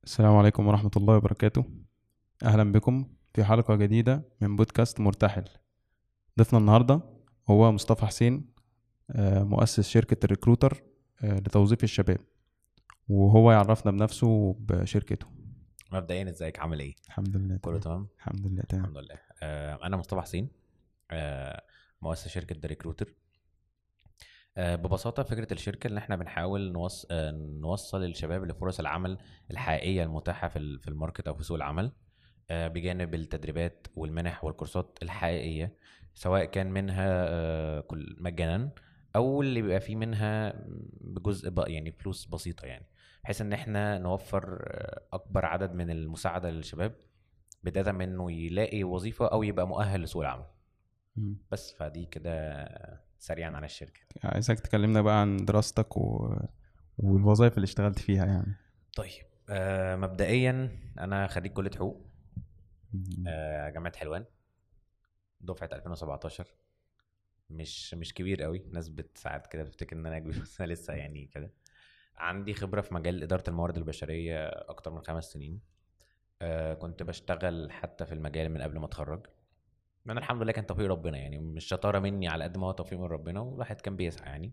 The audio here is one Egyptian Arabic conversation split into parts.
السلام عليكم ورحمة الله وبركاته أهلا بكم في حلقة جديدة من بودكاست مرتحل ضيفنا النهاردة هو مصطفى حسين آه، مؤسس شركة الريكروتر آه، لتوظيف الشباب وهو يعرفنا بنفسه وبشركته مبدئيا ازيك عامل ايه؟ الحمد لله كله تمام. تمام؟ الحمد لله تمام الحمد لله آه انا مصطفى حسين آه مؤسس شركه ذا ريكروتر آه ببساطه فكره الشركه ان احنا بنحاول نوص... آه نوصل الشباب لفرص العمل الحقيقيه المتاحه في ال- في الماركت او في سوق العمل آه بجانب التدريبات والمنح والكورسات الحقيقيه سواء كان منها آه كل مجانا او اللي بيبقى فيه منها بجزء بقى يعني فلوس بسيطه يعني بحيث ان احنا نوفر آه، اكبر عدد من المساعده للشباب بدايه من انه يلاقي وظيفه او يبقى مؤهل لسوق العمل مم. بس فدي كده سريعا عن الشركه عايزك تكلمنا بقى عن دراستك و... والوظائف اللي اشتغلت فيها يعني طيب آه مبدئيا انا خريج كليه حقوق مم. آه جامعه حلوان دفعه 2017 مش مش كبير قوي ناس بت- ساعات كده بتفتكر ان انا كبير بس انا لسه يعني كده عندي خبره في مجال اداره الموارد البشريه اكتر من خمس سنين آه كنت بشتغل حتى في المجال من قبل ما اتخرج انا الحمد لله كان توفيق ربنا يعني مش شطاره مني على قد ما هو توفيق من ربنا والواحد كان بيسعى يعني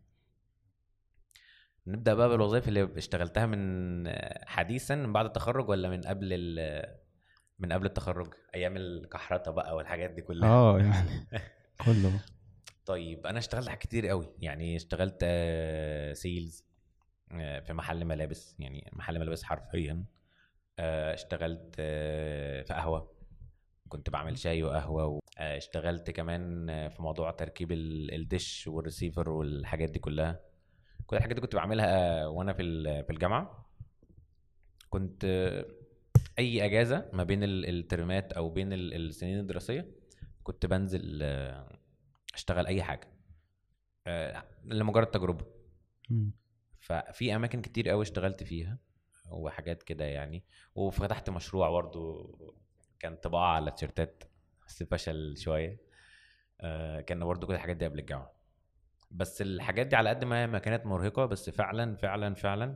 نبدا بقى بالوظائف اللي اشتغلتها من آه، حديثا من بعد التخرج ولا من قبل ال- من قبل التخرج ايام الكحرطه بقى والحاجات دي كلها اه يعني كله طيب انا اشتغلت حاجات كتير قوي يعني اشتغلت سيلز في محل ملابس يعني محل ملابس حرفيا آه، اشتغلت آه، في قهوه كنت بعمل شاي وقهوه و... آه، اشتغلت كمان آه، في موضوع تركيب ال- الدش والريسيفر والحاجات دي كلها كل الحاجات دي كنت بعملها آه، وانا في ال- في الجامعه كنت آه، اي اجازه ما بين ال- الترمات او بين ال- السنين الدراسيه كنت بنزل آه، اشتغل اي حاجه آه، لمجرد تجربه مم. ففي اماكن كتير قوي اشتغلت فيها وحاجات كده يعني وفتحت مشروع برضو كان طباعة على تيشيرتات بس فشل شوية آه كان برضو كل الحاجات دي قبل الجامعة بس الحاجات دي على قد ما ما كانت مرهقة بس فعلا فعلا فعلا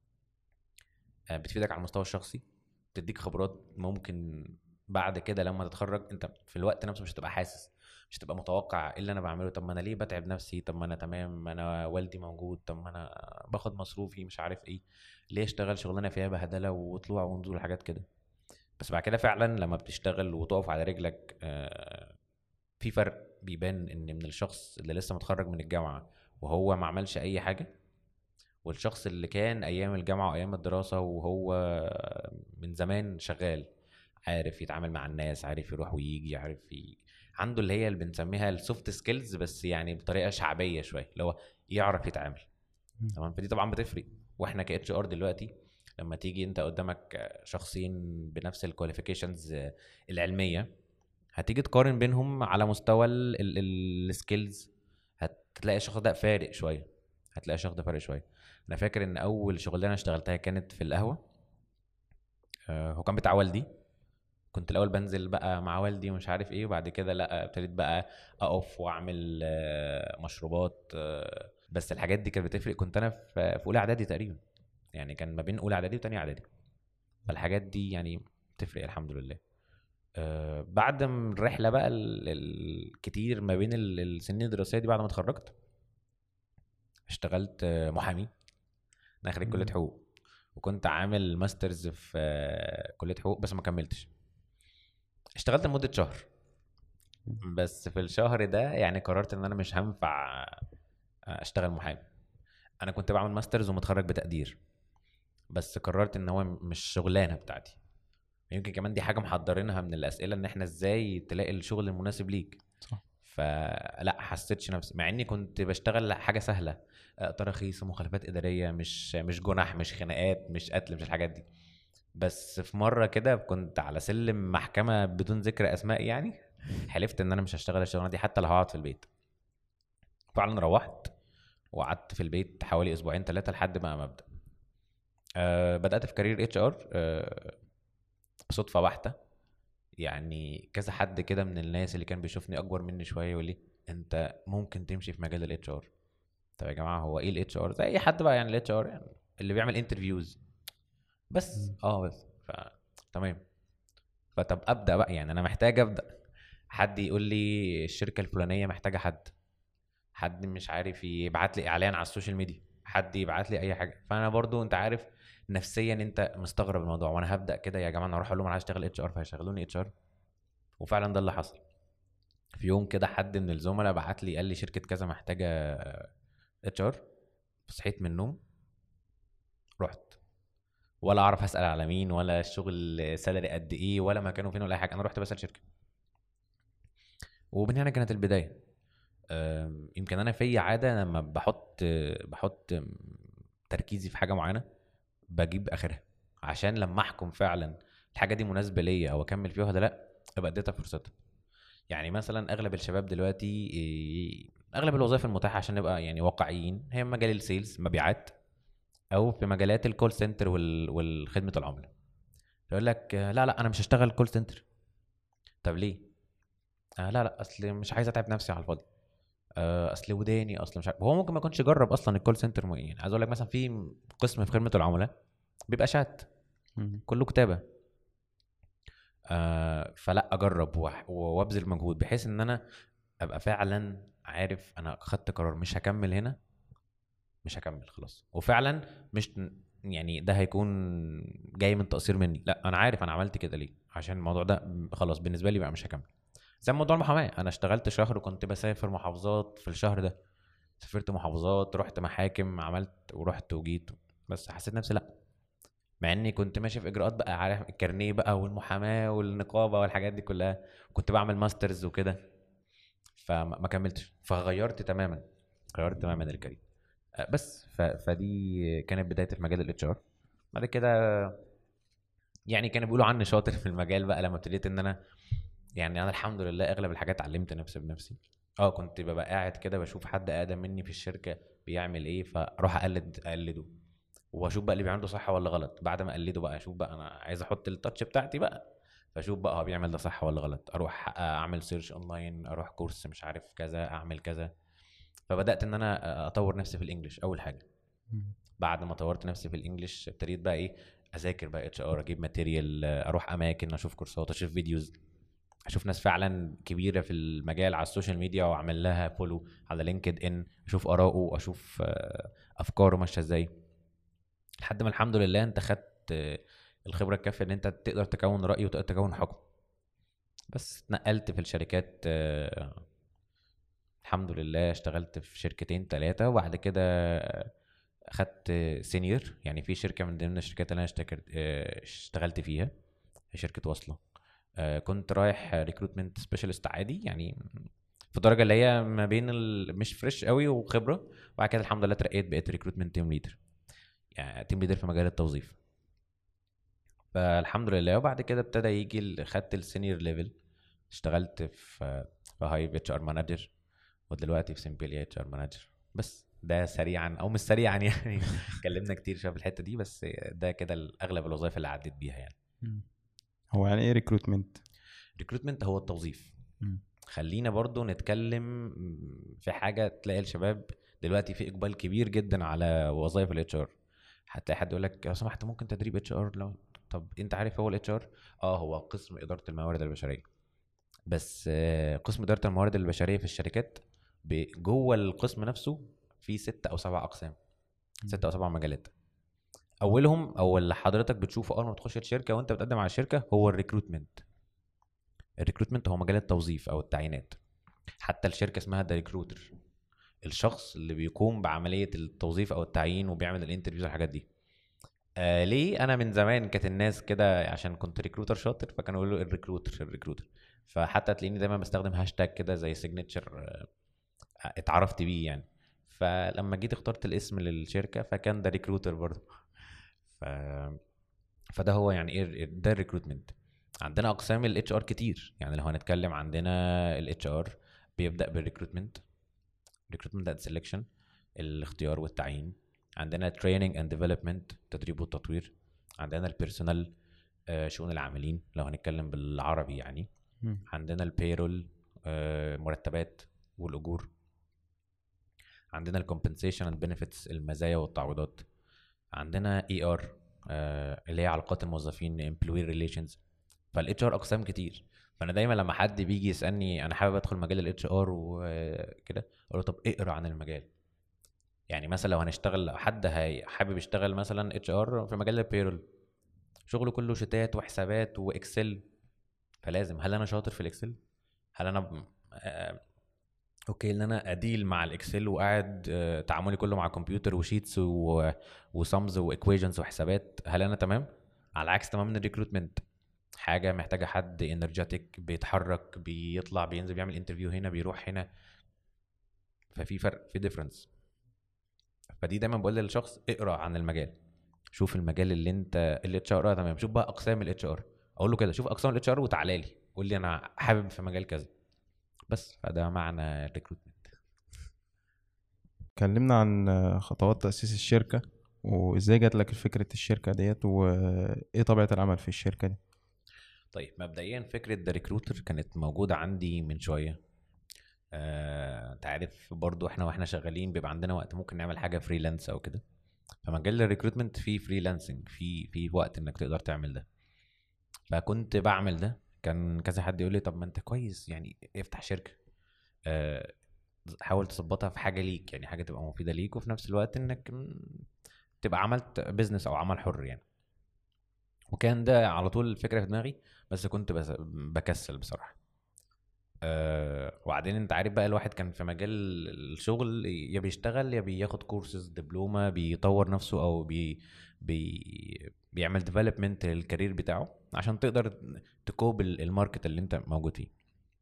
آه بتفيدك على المستوى الشخصي بتديك خبرات ممكن بعد كده لما تتخرج انت في الوقت نفسه مش هتبقى حاسس مش هتبقى متوقع ايه اللي انا بعمله طب ما انا ليه بتعب نفسي طب ما انا تمام ما انا والدي موجود طب ما انا باخد مصروفي مش عارف ايه ليه اشتغل شغلانه فيها بهدله وطلوع ونزول حاجات كده بس بعد كده فعلا لما بتشتغل وتقف على رجلك آه، في فرق بيبان ان من الشخص اللي لسه متخرج من الجامعه وهو ما عملش اي حاجه والشخص اللي كان ايام الجامعه وايام الدراسه وهو من زمان شغال عارف يتعامل مع الناس عارف يروح ويجي عارف ي... عنده اللي هي اللي بنسميها السوفت سكيلز بس يعني بطريقه شعبيه شويه اللي هو يعرف يتعامل مم. تمام فدي طبعا بتفرق واحنا كاتش ار دلوقتي لما تيجي انت قدامك شخصين بنفس الكواليفيكيشنز العلميه هتيجي تقارن بينهم على مستوى السكيلز هتلاقي الشخص ده فارق شويه هتلاقي الشخص ده فارق شويه انا فاكر ان اول شغلانه اشتغلتها كانت في القهوه آه، هو كان بتاع والدي كنت الاول بنزل بقى مع والدي ومش عارف ايه وبعد كده لا ابتديت بقى اقف واعمل آه، مشروبات آه، بس الحاجات دي كانت بتفرق كنت انا في في اولى اعدادي تقريبا يعني كان ما بين اولى اعدادي وتانية اعدادي فالحاجات دي يعني بتفرق الحمد لله آه، بعد ما الرحله بقى ال- الكتير ما بين ال- السنين الدراسيه دي بعد ما اتخرجت اشتغلت آه، محامي انا خريج كليه مم. حقوق وكنت عامل ماسترز في آه، كليه حقوق بس ما كملتش اشتغلت لمده شهر بس في الشهر ده يعني قررت ان انا مش هنفع اشتغل محامي انا كنت بعمل ماسترز ومتخرج بتقدير بس قررت ان هو مش شغلانه بتاعتي يمكن كمان دي حاجه محضرينها من الاسئله ان احنا ازاي تلاقي الشغل المناسب ليك صح. فلا حسيتش نفسي مع اني كنت بشتغل حاجه سهله آه، تراخيص ومخالفات اداريه مش مش جنح مش خناقات مش قتل مش الحاجات دي بس في مره كده كنت على سلم محكمه بدون ذكر اسماء يعني حلفت ان انا مش هشتغل الشغلانه دي حتى لو هقعد في البيت فعلا روحت وقعدت في البيت حوالي اسبوعين ثلاثه لحد ما ما ابدا أه بدات في كارير اتش ار أه صدفه بحته يعني كذا حد كده من الناس اللي كان بيشوفني اكبر مني شويه يقول لي انت ممكن تمشي في مجال الاتش ار طب يا جماعه هو ايه الاتش ار زي اي حد بقى يعني الاتش ار يعني اللي بيعمل انترفيوز بس مم. اه بس ف تمام فطب ابدا بقى يعني انا محتاج ابدا حد يقول لي الشركه الفلانيه محتاجه حد حد مش عارف يبعت لي اعلان على السوشيال ميديا حد يبعت لي اي حاجه فانا برضو انت عارف نفسيا انت مستغرب الموضوع وانا هبدا كده يا جماعه انا اروح اقول لهم انا عايز اشتغل اتش ار فهيشغلوني اتش ار وفعلا ده اللي حصل في يوم كده حد من الزملاء بعت لي قال لي شركه كذا محتاجه اتش ار صحيت من النوم رحت ولا اعرف اسال على مين ولا الشغل سالري قد ايه ولا مكانه فين ولا اي حاجه انا رحت بسال شركه ومن هنا كانت البدايه أم، يمكن انا في عاده لما بحط بحط تركيزي في حاجه معينه بجيب اخرها عشان لما احكم فعلا الحاجه دي مناسبه ليا او اكمل فيها ولا لا ابقى اديتها فرصتها يعني مثلا اغلب الشباب دلوقتي إيه، اغلب الوظائف المتاحه عشان نبقى يعني واقعيين هي مجال السيلز مبيعات او في مجالات الكول سنتر وال- والخدمه العملاء يقول لك آه، لا لا انا مش هشتغل كول سنتر طب ليه آه لا لا اصل مش عايز اتعب نفسي على الفاضي آه اصل وداني اصل مش عارف هو ممكن ما يكونش جرب اصلا الكول سنتر م- يعني عايز اقول لك مثلا في قسم في خدمه العملاء بيبقى شات مم. كله كتابه آه فلا اجرب وأح- وابذل مجهود بحيث ان انا ابقى فعلا عارف انا خدت قرار مش هكمل هنا مش هكمل خلاص وفعلا مش يعني ده هيكون جاي من تقصير مني لا انا عارف انا عملت كده ليه عشان الموضوع ده خلاص بالنسبه لي بقى مش هكمل زي موضوع المحاماه انا اشتغلت شهر وكنت بسافر محافظات في الشهر ده سافرت محافظات رحت محاكم عملت ورحت وجيت بس حسيت نفسي لا مع اني كنت ماشي في اجراءات بقى عارف الكارنيه بقى والمحاماه والنقابه والحاجات دي كلها كنت بعمل ماسترز وكده فما ما كملتش فغيرت تماما غيرت تماما الكارير آه، بس ف... فدي كانت بدايتي في مجال الاتش ار بعد كده يعني كانوا بيقولوا عني شاطر في المجال بقى لما ابتديت ان انا يعني انا الحمد لله اغلب الحاجات علمت نفسي بنفسي اه كنت ببقى قاعد كده بشوف حد اقدم مني في الشركه بيعمل ايه فاروح اقلد اقلده واشوف بقى اللي بيعمله صح ولا غلط بعد ما اقلده بقى اشوف بقى انا عايز احط التاتش بتاعتي بقى فاشوف بقى هو بيعمل ده صح ولا غلط اروح اعمل سيرش اونلاين اروح كورس مش عارف كذا اعمل كذا فبدات ان انا اطور نفسي في الانجليش اول حاجه مم. بعد ما طورت نفسي في الانجليش ابتديت بقى ايه اذاكر بقى اتش ار اجيب ماتيريال اروح اماكن اشوف كورسات اشوف فيديوز اشوف ناس فعلا كبيره في المجال على السوشيال ميديا واعمل لها فولو على لينكد ان اشوف اراءه اشوف آه، افكاره ماشيه ازاي لحد ما الحمد لله انت خدت آه، الخبره الكافيه ان انت تقدر تكون راي وتقدر تكون حكم بس اتنقلت في الشركات آه، الحمد لله اشتغلت في شركتين ثلاثه وبعد كده اخدت سينيور يعني في شركه من ضمن الشركات اللي انا اشتكرت آه، اشتغلت فيها هي شركه واصله آه، كنت رايح ريكروتمنت سبيشالست عادي يعني في الدرجه اللي هي ما بين ال- مش فريش قوي وخبره وبعد كده الحمد لله اترقيت بقيت ريكروتمنت تيم ليدر يعني تيم ليدر في مجال التوظيف فالحمد لله وبعد كده ابتدى يجي ال- خدت السينيور ليفل اشتغلت في في هايف اتش ار مانجر ودلوقتي في سيمبليا اتش ار مانجر بس ده سريعا او مش سريعا يعني اتكلمنا كتير شويه في الحته دي بس ده كده اغلب الوظائف اللي عديت بيها يعني مم. هو يعني ايه ريكروتمنت ريكروتمنت هو التوظيف خلينا برضو نتكلم في حاجه تلاقي الشباب دلوقتي في اقبال كبير جدا على وظائف الاتش ار هتلاقي حد يقول لك لو سمحت ممكن تدريب اتش ار لو طب انت عارف هو الاتش ار اه هو قسم اداره الموارد البشريه بس آه، قسم اداره الموارد البشريه في الشركات ب- جوه القسم نفسه في ست او سبع اقسام ست او سبع مجالات اولهم او اللي حضرتك بتشوفه اول ما بتخش الشركه وانت بتقدم على الشركه هو الريكروتمنت الريكروتمنت هو مجال التوظيف او التعيينات حتى الشركه اسمها ذا ريكروتر الشخص اللي بيقوم بعمليه التوظيف او التعيين وبيعمل الانترفيوز والحاجات دي آه ليه انا من زمان كانت الناس كده عشان كنت ريكروتر شاطر فكانوا يقولوا الريكروتر الريكروتر فحتى تلاقيني دايما بستخدم هاشتاج كده زي سيجنتشر اتعرفت بيه يعني فلما جيت اخترت الاسم للشركه فكان ده ريكروتر برضه ف... فده هو يعني ايه ده الريكروتمنت عندنا اقسام الاتش ار كتير يعني لو هنتكلم عندنا الاتش ار بيبدا بالريكروتمنت ريكروتمنت اند سelection الاختيار والتعيين عندنا تريننج اند ديفلوبمنت التدريب والتطوير عندنا البيرسونال شؤون العاملين لو هنتكلم بالعربي يعني مم. عندنا البيرول مرتبات والاجور عندنا الكومبنسيشن اند بنفيتس المزايا والتعويضات عندنا اي ار آه اللي هي علاقات الموظفين امبلوي ريليشنز فالاتش ار اقسام كتير فانا دايما لما حد بيجي يسالني انا حابب ادخل مجال الاتش ار وكده اقول له طب اقرا عن المجال يعني مثلا لو هنشتغل لو حد هي حابب يشتغل مثلا اتش ار في مجال البيرول شغله كله شتات وحسابات واكسل فلازم هل انا شاطر في الاكسل هل انا ب... آه... اوكي ان انا اديل مع الاكسل وقاعد آه... تعاملي كله مع كمبيوتر وشيتس و... وسمز وايكويشنز وحسابات هل انا تمام على عكس تماما الريكروتمنت حاجه محتاجه حد انرجيتك بيتحرك بيطلع بينزل بيعمل انترفيو هنا بيروح هنا ففي فرق في ديفرنس فدي دايما بقول للشخص اقرا عن المجال شوف المجال اللي انت الاتش ار تمام شوف بقى اقسام الاتش ار اقول له كده شوف اقسام الاتش ار وتعالى لي قول لي انا حابب في مجال كذا بس فده معنى الريكروتمنت اتكلمنا عن خطوات تأسيس الشركة وازاي جات لك فكرة الشركة ديت وايه طبيعة العمل في الشركة دي طيب مبدئيا فكره ذا ريكروتر كانت موجوده عندي من شويه آه، انت عارف برضو احنا واحنا شغالين بيبقى عندنا وقت ممكن نعمل حاجه فريلانس او كده فمجال الريكروتمنت فيه فريلانسنج في في وقت انك تقدر تعمل ده فكنت بعمل ده كان كذا حد يقول لي طب ما انت كويس يعني افتح شركه آه، حاول تظبطها في حاجه ليك يعني حاجه تبقى مفيده ليك وفي نفس الوقت انك م، تبقى عملت بزنس او عمل حر يعني وكان ده على طول الفكره في دماغي بس كنت بس بكسل بصراحه أه وبعدين انت عارف بقى الواحد كان في مجال الشغل يا بيشتغل يا بياخد كورسز دبلومه بيطور نفسه او بي بي بيعمل ديفلوبمنت للكارير بتاعه عشان تقدر تكوب ال- الماركت اللي انت موجود فيه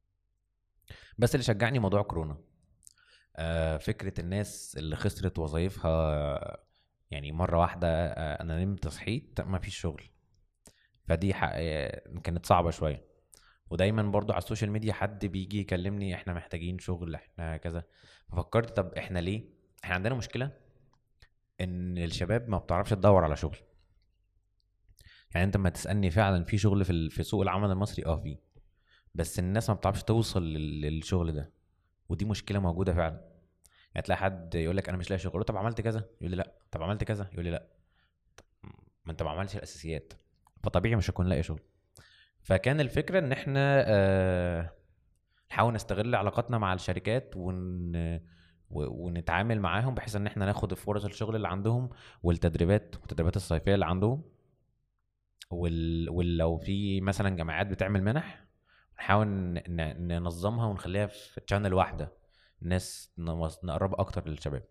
بس اللي شجعني موضوع كورونا آه فكره الناس اللي خسرت وظايفها يعني مره واحده آه انا نمت صحيت ما فيش شغل فدي حق آه، كانت صعبه شويه ودايما برضو على السوشيال ميديا حد بيجي يكلمني احنا محتاجين شغل احنا كذا ففكرت طب احنا ليه احنا عندنا مشكله ان الشباب ما بتعرفش تدور على شغل يعني انت لما تسالني فعلا في شغل في ال- في سوق العمل المصري اه في بس الناس ما بتعرفش توصل لل- للشغل ده ودي مشكله موجوده فعلا يعني تلاقي حد يقول لك انا مش لاقي شغل أقول له طب عملت كذا يقول لي لا طب عملت كذا يقول لي لا طب ما انت ما عملتش الاساسيات فطبيعي مش هكون لاقي شغل فكان الفكره ان احنا آه، نحاول نستغل علاقاتنا مع الشركات ون و- ونتعامل معاهم بحيث ان احنا ناخد فرص الشغل اللي عندهم والتدريبات والتدريبات الصيفيه اللي عندهم وال... ولو في مثلا جامعات بتعمل منح نحاول ن... ن- ننظمها ونخليها في تشانل واحده الناس نوص- نقرب اكتر للشباب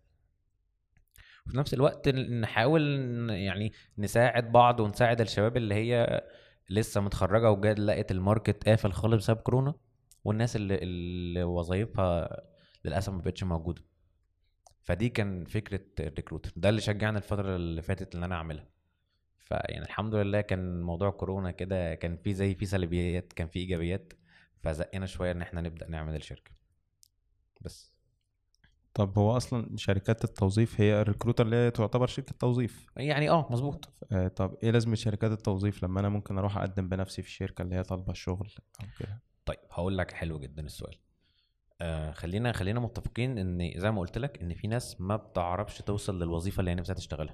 وفي نفس الوقت ن- نحاول ن- يعني نساعد بعض ونساعد الشباب اللي هي لسه متخرجه وجات لقت الماركت قافل خالص بسبب كورونا والناس اللي, اللي وظايفها للاسف ما بقتش موجوده فدي كان فكره الريكروتر ده اللي شجعني الفتره اللي فاتت ان انا اعملها فيعني الحمد لله كان موضوع كورونا كده كان في زي في سلبيات كان في ايجابيات فزقنا شويه ان احنا نبدا نعمل الشركه بس طب هو اصلا شركات التوظيف هي الريكروتر اللي هي تعتبر شركة توظيف يعني اه مظبوط آه، طب ايه لازمة شركات التوظيف لما انا ممكن اروح اقدم بنفسي في الشركة اللي هي طالبة الشغل او كده طيب هقول لك حلو جدا السؤال آه خلينا خلينا متفقين ان زي ما قلت لك ان في ناس ما بتعرفش توصل للوظيفه اللي هي نفسها تشتغلها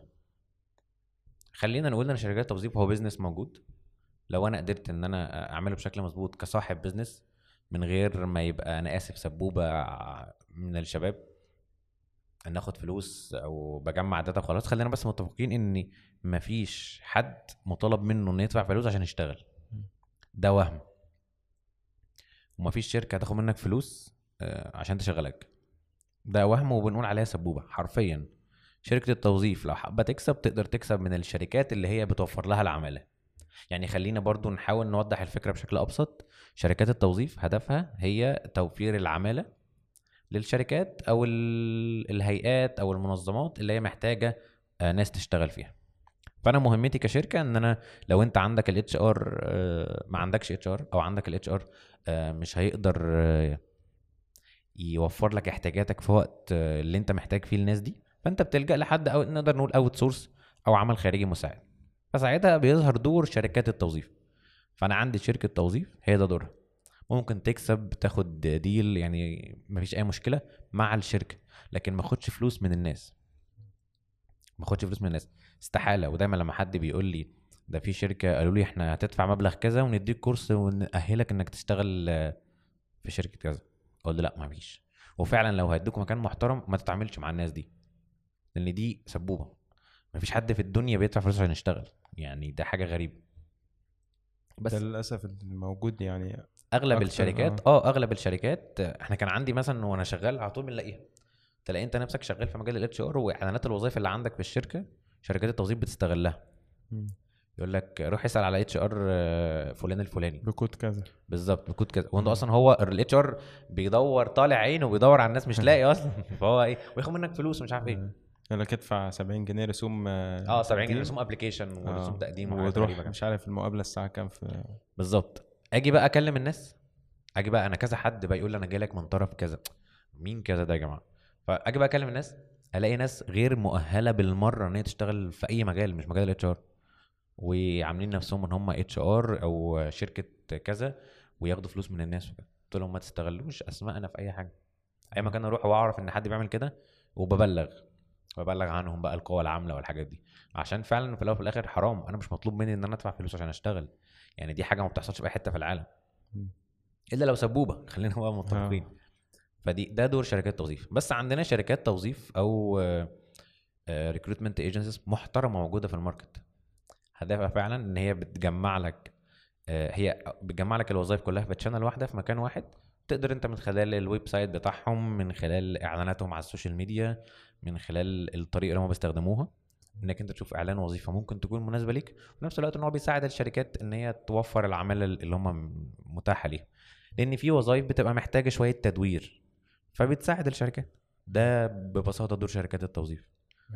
خلينا نقول ان شركات التوظيف هو بيزنس موجود لو انا قدرت ان انا اعمله بشكل مظبوط كصاحب بيزنس من غير ما يبقى انا اسف سبوبه من الشباب ان اخد فلوس او بجمع داتا وخلاص خلينا بس متفقين ان مفيش حد مطالب منه انه يدفع فلوس عشان يشتغل ده وهم ومفيش شركه هتاخد منك فلوس آه، عشان تشغلك ده وهم وبنقول عليها سبوبه حرفيا شركه التوظيف لو حابه تكسب تقدر تكسب من الشركات اللي هي بتوفر لها العماله يعني خلينا برضو نحاول نوضح الفكره بشكل ابسط شركات التوظيف هدفها هي توفير العماله للشركات او ال- الهيئات او المنظمات اللي هي محتاجه آه، ناس تشتغل فيها فانا مهمتي كشركه ان انا لو انت عندك الاتش ار ما عندكش اتش ار او عندك الاتش ار مش هيقدر آه، يوفر لك احتياجاتك في وقت آه، اللي انت محتاج فيه الناس دي فانت بتلجا لحد او نقدر نقول اوت سورس او عمل خارجي مساعد فساعتها بيظهر دور شركات التوظيف فانا عندي شركه توظيف هي ده دورها ممكن تكسب تاخد ديل يعني مفيش اي مشكله مع الشركه لكن ما اخدش فلوس من الناس ما اخدش فلوس من الناس استحاله ودايما لما حد بيقول لي ده في شركه قالوا لي احنا هتدفع مبلغ كذا ونديك كورس ونأهلك انك تشتغل آه، في شركه كذا اقول له لا ما فيش وفعلا لو هيدوك مكان محترم ما تتعاملش مع الناس دي لان دي سبوبه ما فيش حد في الدنيا بيدفع فلوس عشان يشتغل يعني ده حاجه غريبه بس ده للاسف الموجود يعني اغلب أكتر، الشركات اه اغلب الشركات آه، احنا كان عندي مثلا وانا شغال على طول بنلاقيها تلاقي انت نفسك شغال في مجال الاتش ار واعلانات الوظائف اللي عندك في الشركه شركات التوظيف بتستغلها مم. يقول لك روح اسال على اتش ار فلان الفلاني بكود كذا بالظبط بكود كذا وانت اصلا هو الاتش ار بيدور طالع عينه وبيدور على الناس مش لاقي اصلا فهو ايه وياخد منك فلوس ومش عارف ايه يقول لك ادفع 70 جنيه رسوم اه 70 جنيه تقديم. رسوم ابلكيشن ورسوم آه. تقديم وحاجات وتروح غريبة كده. مش عارف المقابله الساعه كام في بالظبط اجي بقى اكلم الناس اجي بقى انا كذا حد بقى يقول لي انا جاي لك من طرف كذا مين كذا ده يا جماعه فاجي بقى اكلم الناس الاقي ناس غير مؤهله بالمره ان هي تشتغل في اي مجال مش مجال الاتش ار وعاملين نفسهم ان هم اتش ار او شركه كذا وياخدوا فلوس من الناس وكده قلت لهم ما تستغلوش اسمائنا في اي حاجه اي مكان اروح واعرف ان حد بيعمل كده وببلغ ببلغ عنهم بقى القوى العامله والحاجات دي عشان فعلا في الاول وفي الاخر حرام انا مش مطلوب مني ان انا ادفع فلوس عشان اشتغل يعني دي حاجه ما بتحصلش في اي حته في العالم مم. الا لو سبوبه خلينا بقى متفقين فدي ده دور شركات التوظيف بس عندنا شركات توظيف او ريكروتمنت ايجنسيز محترمه موجوده في الماركت هدفها فعلا ان هي بتجمع لك آه، هي بتجمع لك الوظائف كلها في تشانل واحده في مكان واحد تقدر انت من خلال الويب سايت بتاعهم من خلال اعلاناتهم على السوشيال ميديا من خلال الطريقه اللي هم بيستخدموها انك انت تشوف اعلان وظيفه ممكن تكون مناسبه ليك وفي نفس الوقت ان هو بيساعد الشركات ان هي توفر العماله اللي هم متاحه ليها لان في وظائف بتبقى محتاجه شويه تدوير فبتساعد الشركات ده ببساطه دور شركات التوظيف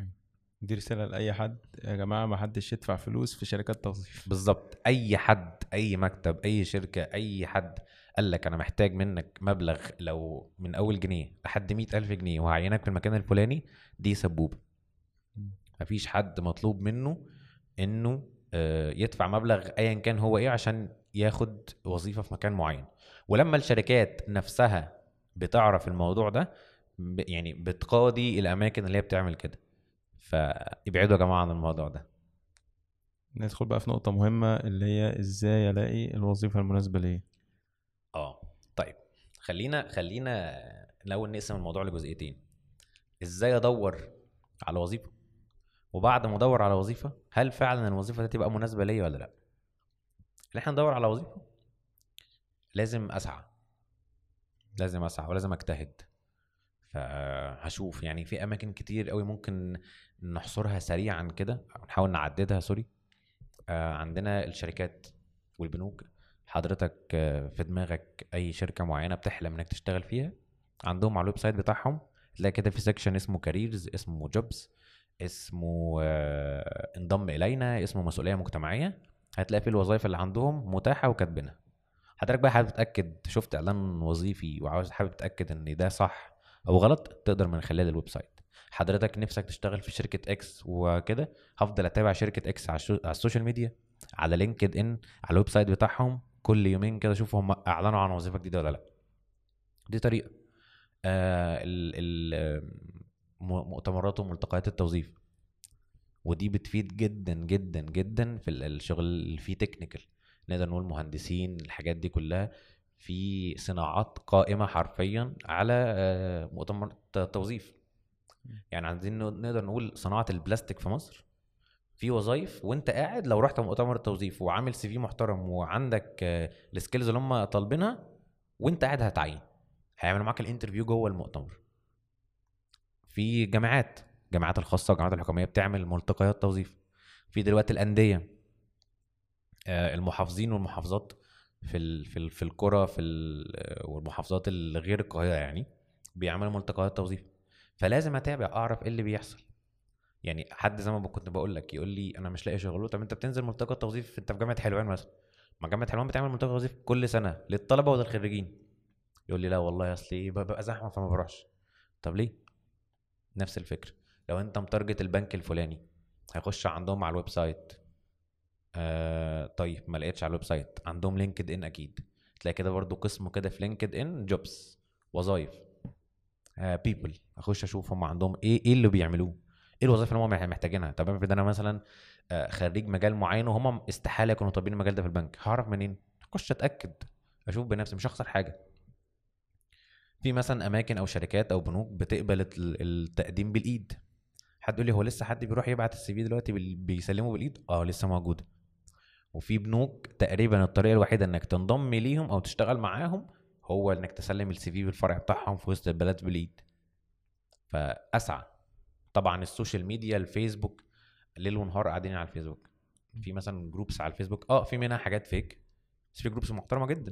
دي رساله لاي حد يا جماعه ما حدش يدفع فلوس في شركات توظيف بالظبط اي حد اي مكتب اي شركه اي حد قال لك انا محتاج منك مبلغ لو من اول جنيه لحد مئة الف جنيه وهعينك في المكان الفلاني دي سبوبه مم. مفيش حد مطلوب منه انه آه، يدفع مبلغ ايا كان هو ايه عشان ياخد وظيفه في مكان معين ولما الشركات نفسها بتعرف الموضوع ده ب- يعني بتقاضي الاماكن اللي هي بتعمل كده فابعدوا يا جماعه عن الموضوع ده ندخل بقى في نقطه مهمه اللي هي ازاي الاقي الوظيفه المناسبه ليا اه طيب خلينا خلينا الاول نقسم الموضوع لجزئيتين ازاي ادور على وظيفه وبعد ما ادور على وظيفه هل فعلا الوظيفه دي تبقى مناسبه ليا ولا لا ان احنا ندور على وظيفه لازم اسعى لازم اسعى ولازم اجتهد فهشوف يعني في اماكن كتير قوي ممكن نحصرها سريعا كده أو نحاول نعددها سوري آه، عندنا الشركات والبنوك حضرتك آه، في دماغك اي شركه معينه بتحلم انك تشتغل فيها عندهم على الويب سايت بتاعهم تلاقي كده في سيكشن اسمه كاريرز اسمه جوبز اسمه آه، انضم الينا اسمه مسؤوليه مجتمعيه هتلاقي فيه الوظائف اللي عندهم متاحه وكاتبينها حضرتك بقى حابب تتاكد شفت اعلان وظيفي وعاوز حابب تتاكد ان ده صح او غلط تقدر من خلال الويب سايت حضرتك نفسك تشتغل في شركه اكس وكده هفضل اتابع شركه اكس على الشو- على السوشيال ميديا على لينكد ان على الويب سايت بتاعهم كل يومين كده اشوف هم اعلنوا عن وظيفه جديده ولا لا دي طريقه آه ال ال م- مؤتمرات وملتقيات التوظيف ودي بتفيد جدا جدا جدا في ال- الشغل اللي فيه تكنيكال نقدر نقول مهندسين الحاجات دي كلها في صناعات قائمه حرفيا على آه، مؤتمر ت- توظيف يعني عايزين ن- نقدر نقول صناعه البلاستيك في مصر في وظايف وانت قاعد لو رحت مؤتمر التوظيف وعامل سي في محترم وعندك آه، السكيلز اللي هم طالبينها وانت قاعد هتعين هيعملوا معاك الانترفيو جوه المؤتمر في جامعات الجامعات الخاصه والجامعات الحكوميه بتعمل ملتقيات توظيف في دلوقتي الانديه آه، المحافظين والمحافظات في ال في ال في القرى في ال- آه، والمحافظات الغير القاهره يعني بيعملوا ملتقيات توظيف فلازم اتابع اعرف ايه اللي بيحصل يعني حد زي ما كنت بقول لك يقول لي انا مش لاقي شغل طب انت بتنزل ملتقى توظيف انت في جامعه حلوان مثلا ما جامعه حلوان بتعمل ملتقى توظيف كل سنه للطلبه وللخريجين يقول لي لا والله اصل ايه ببقى زحمه فما بروحش طب ليه نفس الفكره لو انت متارجت البنك الفلاني هيخش عندهم على الويب سايت آه طيب ما لقيتش على الويب سايت عندهم لينكد ان اكيد تلاقي كده برضو قسم كده في لينكد ان جوبز وظايف بيبل اخش اشوف هم عندهم ايه ايه اللي بيعملوه ايه الوظائف اللي هم محتاجينها طب افرض انا مثلا آه، خريج مجال معين وهم استحاله يكونوا طالبين المجال ده في البنك هعرف منين اخش اتاكد اشوف بنفسي مش هخسر حاجه في مثلا اماكن او شركات او بنوك بتقبل الت- التقديم بالايد حد يقول لي هو لسه حد بيروح يبعت السي في دلوقتي بال- بيسلمه بالايد اه لسه موجوده وفي بنوك تقريبا الطريقه الوحيده انك تنضم ليهم او تشتغل معاهم هو انك تسلم السي في بالفرع بتاعهم في وسط البلد بالايد فاسعى طبعا السوشيال ميديا الفيسبوك ليل ونهار قاعدين على الفيسبوك في مثلا جروبس على الفيسبوك اه في منها حاجات فيك بس في جروبس محترمه جدا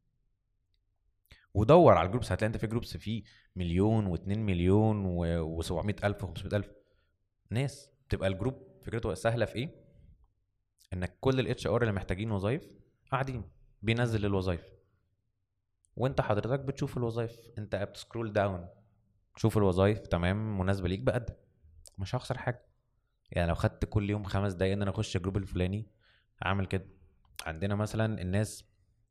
ودور على الجروبس هتلاقي انت في جروبس فيه مليون و2 مليون و700 الف و500 الف ناس تبقى الجروب فكرته سهله في ايه انك كل الاتش ار اللي محتاجين وظايف قاعدين بينزل الوظايف وانت حضرتك بتشوف الوظايف انت بتسكرول داون شوف الوظايف تمام مناسبه ليك بقدم مش هخسر حاجه يعني لو خدت كل يوم خمس دقايق ان انا اخش الجروب الفلاني اعمل كده عندنا مثلا الناس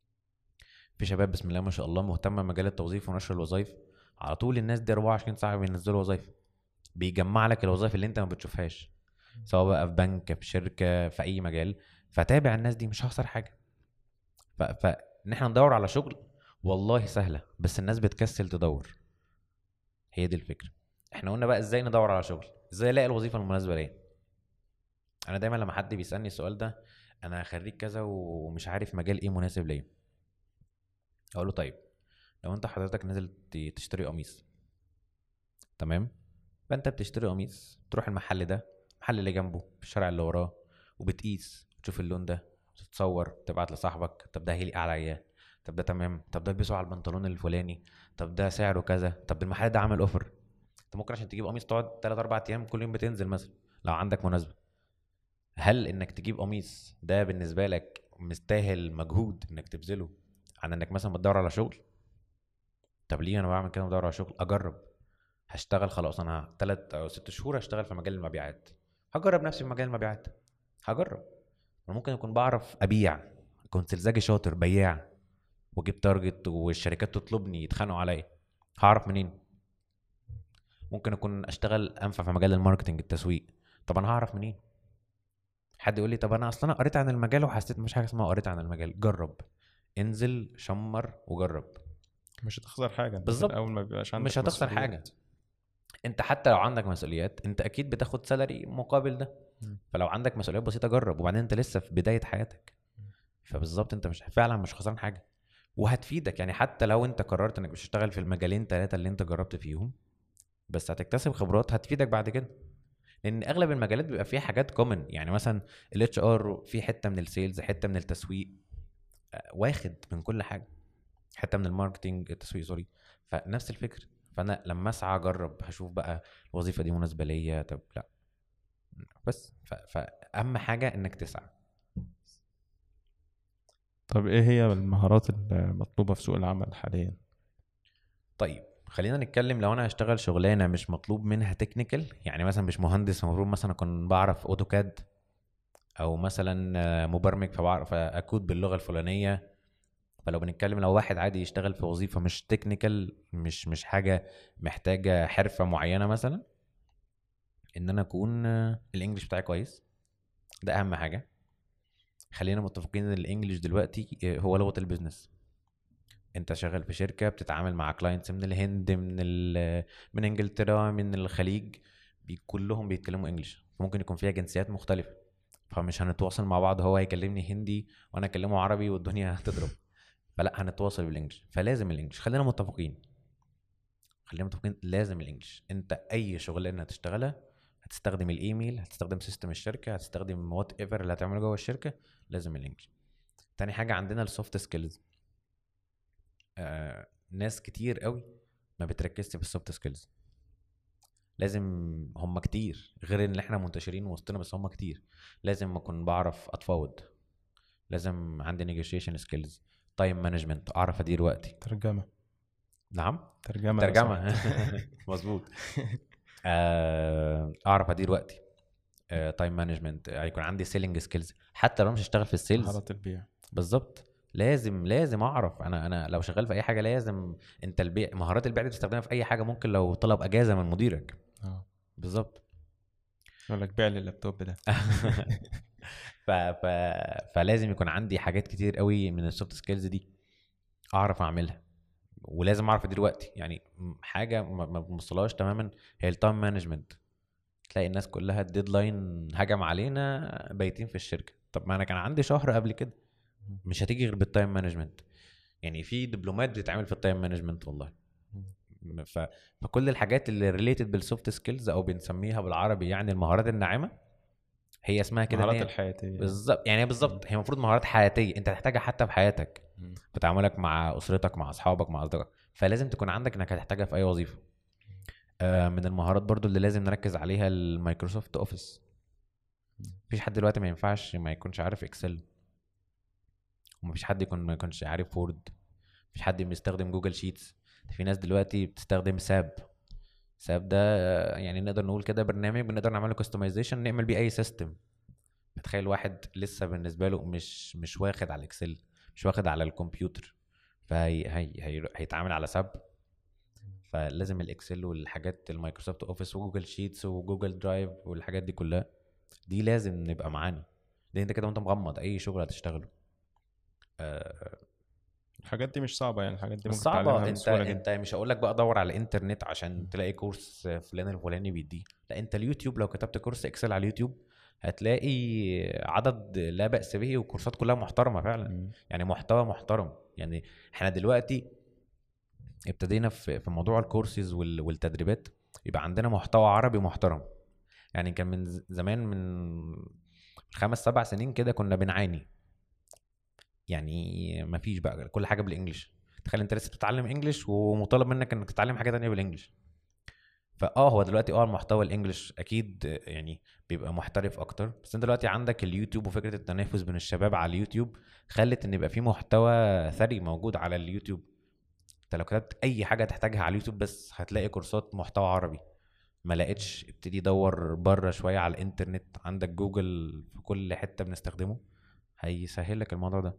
في شباب بسم الله ما شاء الله مهتمه بمجال التوظيف ونشر الوظائف على طول الناس دي 24 ساعه بينزلوا وظائف بيجمع لك الوظائف اللي انت ما بتشوفهاش سواء بقى في بنك في شركه في اي مجال فتابع الناس دي مش هخسر حاجه ف... فان احنا ندور على شغل والله سهله بس الناس بتكسل تدور هي دي الفكره احنا قلنا بقى ازاي ندور على شغل ازاي الاقي الوظيفه المناسبه ليا انا دايما لما حد بيسالني السؤال ده انا خريج كذا ومش عارف مجال ايه مناسب ليا اقول له طيب لو انت حضرتك نازل ت- تشتري قميص تمام فانت بتشتري قميص تروح المحل ده المحل اللي جنبه في الشارع اللي وراه وبتقيس تشوف اللون ده تتصور تبعت لصاحبك طب ده هيليق عليا طب ده تمام طب ده البسه على البنطلون الفلاني طب ده سعره كذا طب المحل ده عامل اوفر انت ممكن عشان تجيب قميص تقعد 3 4 ايام كل يوم بتنزل مثلا لو عندك مناسبه هل انك تجيب قميص ده بالنسبه لك مستاهل مجهود انك تبذله عن انك مثلا بتدور على شغل طب ليه انا بعمل كده بدور على شغل اجرب هشتغل خلاص انا ثلاث او ست شهور هشتغل في مجال المبيعات هجرب نفسي في مجال المبيعات هجرب انا ممكن اكون بعرف ابيع كنت سلزاجي شاطر بياع واجيب تارجت والشركات تطلبني يتخانقوا عليا هعرف منين ممكن اكون اشتغل انفع في مجال الماركتنج التسويق طب انا هعرف منين حد يقول لي طب انا اصلا انا قريت عن المجال وحسيت مش حاجه اسمها قريت عن المجال جرب انزل شمر وجرب مش هتخسر حاجه أنت في بالظبط. الاول ما بيبقاش عندك مش هتخسر مسؤوليات. حاجه انت حتى لو عندك مسؤوليات انت اكيد بتاخد سالري مقابل ده مم. فلو عندك مسؤوليات بسيطه جرب وبعدين انت لسه في بدايه حياتك فبالظبط انت مش فعلا مش خسران حاجه وهتفيدك يعني حتى لو انت قررت انك مش هتشتغل في المجالين ثلاثه اللي انت جربت فيهم بس هتكتسب خبرات هتفيدك بعد كده لان اغلب المجالات بيبقى فيها حاجات كومن يعني مثلا الاتش ار في حته من السيلز حته من التسويق آه، واخد من كل حاجه حته من الماركتنج التسويق سوري فنفس الفكره فانا لما اسعى اجرب هشوف بقى الوظيفه دي مناسبه ليا طب لا بس ف... فاهم حاجه انك تسعى طب ايه هي المهارات المطلوبه في سوق العمل حاليا طيب خلينا نتكلم لو انا هشتغل شغلانه مش مطلوب منها تكنيكال يعني مثلا مش مهندس المفروض مثلا اكون بعرف اوتوكاد او مثلا آه، مبرمج فبعرف اكود باللغه الفلانيه فلو بنتكلم لو واحد عادي يشتغل في وظيفه مش تكنيكال مش مش حاجه محتاجه حرفه معينه مثلا ان انا اكون آه، الانجليش بتاعي كويس ده اهم حاجه خلينا متفقين ان الانجليش دلوقتي آه، هو لغه البيزنس انت شغال في شركه بتتعامل مع كلاينتس من الهند من ال- من انجلترا من الخليج بي كلهم بيتكلموا انجليش ممكن يكون فيها جنسيات مختلفه فمش هنتواصل مع بعض هو هيكلمني هندي وانا اكلمه عربي والدنيا هتضرب فلا هنتواصل بالانجلش فلازم الانجلش خلينا متفقين خلينا متفقين لازم الانجلش انت اي شغلانه هتشتغلها هتستخدم الايميل هتستخدم سيستم الشركه هتستخدم وات ايفر اللي هتعمله جوه الشركه لازم الانجلش تاني حاجه عندنا السوفت سكيلز آه ناس كتير قوي ما بتركزش في السوفت سكيلز لازم هم كتير غير ان احنا منتشرين وسطنا بس هم كتير لازم اكون بعرف اتفاوض لازم عندي نيجوشيشن سكيلز تايم مانجمنت اعرف ادير وقتي ترجمه نعم ترجمه لو ترجمه سمحت. مظبوط آه، اعرف ادير وقتي تايم مانجمنت يكون عندي سيلينج سكيلز حتى لو مش هشتغل في السيلز مهارات البيع بالظبط لازم لازم اعرف انا انا لو شغال في اي حاجه لازم انت البيع مهارات البيع دي بتستخدمها في اي حاجه ممكن لو طلب اجازه من مديرك اه بالظبط يقول لك بيع لي اللابتوب ده ف... ف... فلازم يكون عندي حاجات كتير قوي من السوفت سكيلز دي اعرف اعملها ولازم اعرف دلوقتي يعني م- حاجه ما ما بنوصلهاش تماما هي التايم مانجمنت تلاقي الناس كلها الديدلاين هجم علينا بايتين في الشركه طب ما انا كان عندي شهر قبل كده مش هتيجي غير بالتايم مانجمنت يعني في دبلومات بتتعمل في التايم مانجمنت والله ف... فكل الحاجات اللي ريليتد بالسوفت سكيلز او بنسميها بالعربي يعني المهارات الناعمه هي اسمها كده إن المهارات هي- الحياتيه بالظبط يعني هي بالظبط هي المفروض مهارات حياتيه انت هتحتاجها حتى في حياتك مم. في تعاملك مع اسرتك مع اصحابك مع اصدقائك فلازم تكون عندك انك هتحتاجها في اي وظيفه آه، من المهارات برضو اللي لازم نركز عليها المايكروسوفت اوفيس مفيش حد دلوقتي ما ينفعش ما يكونش عارف اكسل ومفيش حد يكون ما يكونش عارف وورد مفيش حد بيستخدم جوجل شيتس في ناس دلوقتي بتستخدم ساب ساب ده آه، يعني نقدر نقول كده برنامج بنقدر نعمل له كاستمايزيشن نعمل بيه اي سيستم تخيل واحد لسه بالنسبه له مش مش واخد على الاكسل مش واخد على الكمبيوتر فهي هي هي هيتعامل على ساب فلازم الاكسل والحاجات المايكروسوفت اوفيس وجوجل شيتس وجوجل درايف والحاجات دي كلها دي لازم نبقى معانا لان انت كده وانت مغمض اي شغل هتشتغله آه، الحاجات دي مش صعبه يعني الحاجات دي مش ممكن تتعلمها صعبه انت بسهوله جدا انت مش هقول لك بقى دور على الانترنت عشان تلاقي كورس فلان الفلاني بيديه لا انت اليوتيوب لو كتبت كورس اكسل على اليوتيوب هتلاقي عدد لا بأس به وكورسات كلها محترمه فعلا مم. يعني محتوى محترم يعني احنا دلوقتي ابتدينا في في موضوع الكورسز وال- والتدريبات يبقى عندنا محتوى عربي محترم يعني كان من ز- زمان من خمس سبع سنين كده كنا بنعاني يعني مفيش بقى كل حاجه بالانجلش تخيل انت لسه بتتعلم انجلش ومطالب منك انك تتعلم حاجه تانية بالانجلش فاه هو دلوقتي اه المحتوى الانجليش اكيد آه، يعني بيبقى محترف اكتر بس انت دلوقتي عندك اليوتيوب وفكره التنافس بين الشباب على اليوتيوب خلت ان يبقى في محتوى ثري موجود على اليوتيوب انت لو كتبت اي حاجه تحتاجها على اليوتيوب بس هتلاقي كورسات محتوى عربي ما لقيتش ابتدي دور بره شويه على الانترنت عندك جوجل في كل حته بنستخدمه هيسهل لك الموضوع ده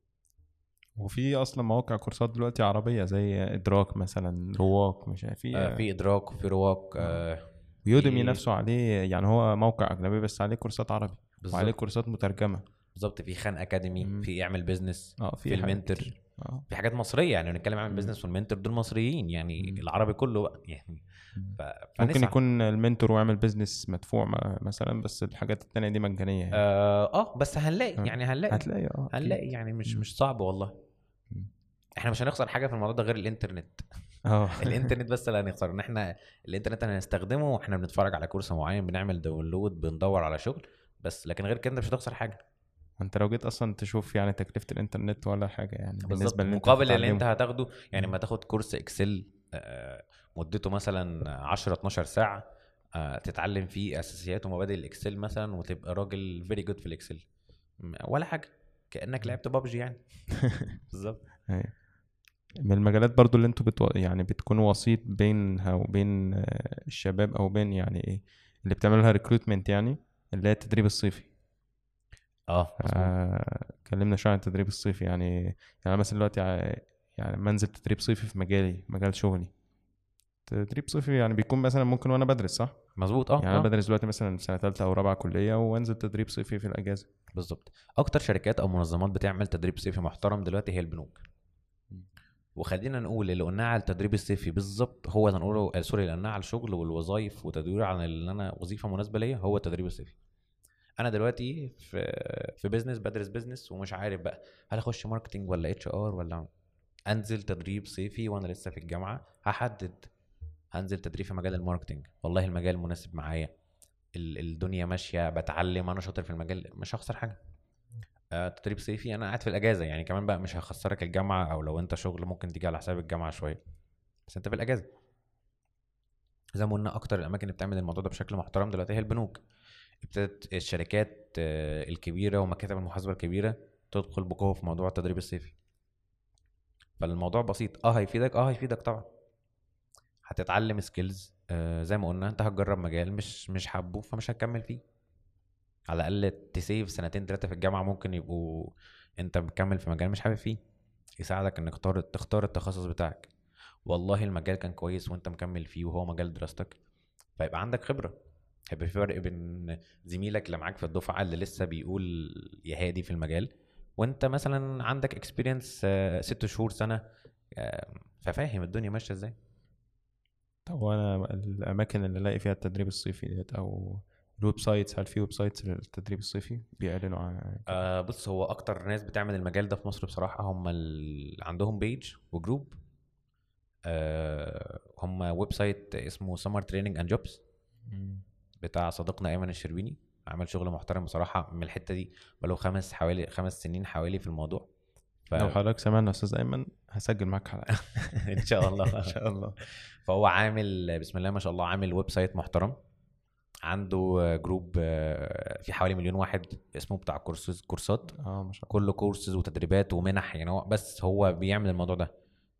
وفي اصلا مواقع كورسات دلوقتي عربيه زي ادراك مثلا رواق مش عارف في آه في ادراك وفي رواق آه يودمي في- نفسه عليه يعني هو موقع اجنبي بس عليه كورسات عربي وعليه بالظبط كورسات مترجمه بالظبط في خان اكاديمي مم. في اعمل بيزنس اه في حاجات المنتر كتير. اه في حاجات مصريه يعني بنتكلم عن مم. البيزنس والمنتور دول مصريين يعني مم. العربي كله بقى يعني مم. ف... ممكن فنسعى. يكون المنتور ويعمل بيزنس مدفوع م- مثلا بس الحاجات التانية دي مجانية يعني اه, آه بس هنلاقي آه. يعني هنلاقي هتلاقي اه أكيد. هنلاقي يعني مش مم. مش صعب والله مم. احنا مش هنخسر حاجه في الموضوع ده غير الانترنت اه الانترنت بس اللي هنخسر ان احنا الانترنت هنستخدمه واحنا بنتفرج على كورس معين بنعمل داونلود بندور على شغل بس لكن غير كده انت مش هتخسر حاجه انت لو جيت اصلا تشوف يعني تكلفة الانترنت ولا حاجة يعني بالظبط بالنسبة اللي مقابل اللي انت بتتعلمه. هتاخده يعني مم. ما تاخد كورس اكسل آه، مدته مثلا 10 12 ساعه آه، تتعلم فيه اساسيات ومبادئ الاكسل مثلا وتبقى راجل فيري جود في الاكسل م- ولا حاجه كانك لعبت بابجي يعني بالظبط أيوة. من المجالات برضو اللي انتوا بتو... يعني بتكونوا وسيط بينها وبين آه، الشباب او بين يعني ايه اللي بتعملها ريكروتمنت يعني اللي هي التدريب الصيفي اه مظبوط. آه، اتكلمنا شويه عن التدريب الصيفي يعني يعني أنا مثلا دلوقتي ع- يعني منزل تدريب صيفي في مجالي مجال شغلي تدريب صيفي يعني بيكون مثلا ممكن وانا بدرس صح؟ مظبوط اه يعني انا آه. بدرس دلوقتي مثلا سنه ثالثه او رابعه كليه وانزل تدريب صيفي في الاجازه بالظبط اكتر شركات او منظمات بتعمل تدريب صيفي محترم دلوقتي هي البنوك وخلينا نقول اللي قلناه على التدريب الصيفي بالظبط هو اللي نقوله آه، سوري اللي قلناه على الشغل والوظائف وتدوير عن اللي انا وظيفه مناسبه ليا هو التدريب الصيفي انا دلوقتي في في بيزنس بدرس بيزنس ومش عارف بقى هل اخش ماركتنج ولا اتش ار ولا انزل تدريب صيفي وانا لسه في الجامعه هحدد هنزل تدريب في مجال الماركتنج والله المجال مناسب معايا ال- الدنيا ماشيه بتعلم انا شاطر في المجال مش هخسر حاجه آه، تدريب صيفي انا قاعد في الاجازه يعني كمان بقى مش هخسرك الجامعه او لو انت شغل ممكن تيجي على حساب الجامعه شويه بس انت في الاجازه زي ما قلنا اكتر الاماكن اللي بتعمل الموضوع ده بشكل محترم دلوقتي هي البنوك ابتدت الشركات آه، الكبيره ومكاتب المحاسبه الكبيره تدخل بقوه في موضوع التدريب الصيفي فالموضوع بسيط اه هيفيدك اه هيفيدك طبعا هتتعلم سكيلز آه زي ما قلنا انت هتجرب مجال مش مش حابه فمش هتكمل فيه على الاقل تسيف سنتين ثلاثه في الجامعه ممكن يبقوا انت مكمل في مجال مش حابب فيه يساعدك انك تختار تختار التخصص بتاعك والله المجال كان كويس وانت مكمل فيه وهو مجال دراستك فيبقى عندك خبره هيبقى في فرق بين زميلك اللي معاك في الدفعه اللي لسه بيقول يا هادي في المجال وانت مثلا عندك اكسبيرينس ست شهور سنه آه، ففاهم الدنيا ماشيه ازاي طب وانا الاماكن اللي الاقي فيها التدريب الصيفي ديت او الويب سايتس هل في ويب سايتس للتدريب الصيفي بيعلنوا عن آه بص هو اكتر ناس بتعمل المجال ده في مصر بصراحه هم اللي عندهم بيج وجروب آه هم ويب سايت اسمه سمر تريننج اند جوبز بتاع صديقنا ايمن الشربيني عمل شغل محترم بصراحه من الحته دي بقاله خمس حوالي خمس سنين حوالي في الموضوع ف... لو حضرتك سمعنا يا استاذ ايمن هسجل معاك حلقه ان شاء الله ان شاء الله فهو عامل بسم الله ما شاء الله عامل ويب سايت محترم عنده جروب آه، في حوالي مليون واحد اسمه بتاع كورسز كورسات اه ما شاء الله كله كورسز وتدريبات ومنح يعني هو بس هو بيعمل الموضوع ده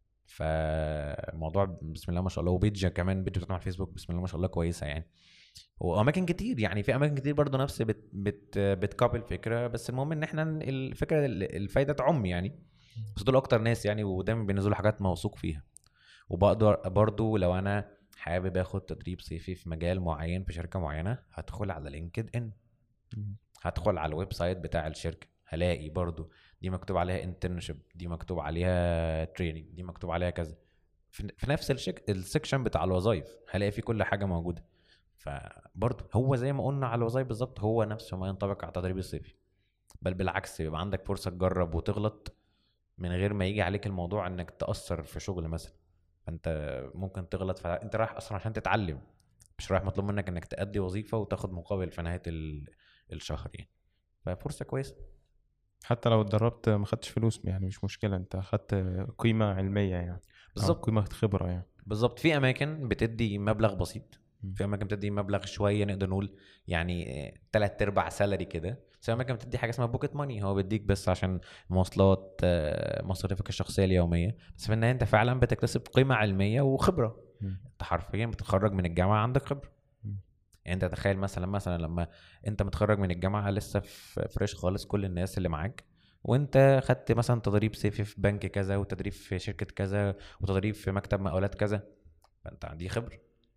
فالموضوع بسم الله ما شاء الله وبيج كمان بيج بتاعته على الفيسبوك بسم الله ما شاء الله كويسه يعني واماكن كتير يعني في اماكن كتير برضه نفس بت بت بتكابل الفكره بس المهم ان احنا الفكره الفايده تعم يعني بس دول اكتر ناس يعني ودايما بينزلوا حاجات موثوق فيها وبقدر برضه لو انا حابب اخد تدريب صيفي في مجال معين في شركه معينه هدخل على لينكد ان مم. هدخل على الويب سايت بتاع الشركه هلاقي برضو دي مكتوب عليها انترنشيب دي مكتوب عليها تريننج دي مكتوب عليها كذا في في نفس الشك... السكشن بتاع الوظائف هلاقي فيه كل حاجه موجوده فبرضه هو زي ما قلنا على الوظائف بالظبط هو نفسه ما ينطبق على التدريب الصيفي بل بالعكس يبقى عندك فرصه تجرب وتغلط من غير ما يجي عليك الموضوع انك تاثر في شغل مثلا فانت ممكن تغلط فانت رايح اصلا عشان تتعلم مش رايح مطلوب منك انك تأدي وظيفه وتاخد مقابل في نهايه ال... الشهر يعني ففرصه كويسه حتى لو اتدربت ما خدتش فلوس يعني مش مشكله انت خدت قيمه علميه يعني أو بالظبط قيمه خبره يعني بالظبط في اماكن بتدي مبلغ بسيط مم. في اماكن بتدي مبلغ شويه نقدر نقول يعني تلات ارباع سالري كده بس في اماكن بتدي حاجه اسمها بوكيت ماني هو بيديك بس عشان مواصلات آه، مصاريفك الشخصيه اليوميه بس في النهايه انت فعلا بتكتسب قيمه علميه وخبره مم. انت حرفيا بتتخرج من الجامعه عندك خبره مم. يعني انت تخيل مثلا مثلا لما انت متخرج من الجامعه لسه في فريش خالص كل الناس اللي معاك وانت خدت مثلا تدريب صيفي في بنك كذا وتدريب في شركه كذا وتدريب في مكتب مقاولات كذا فانت عندي خبره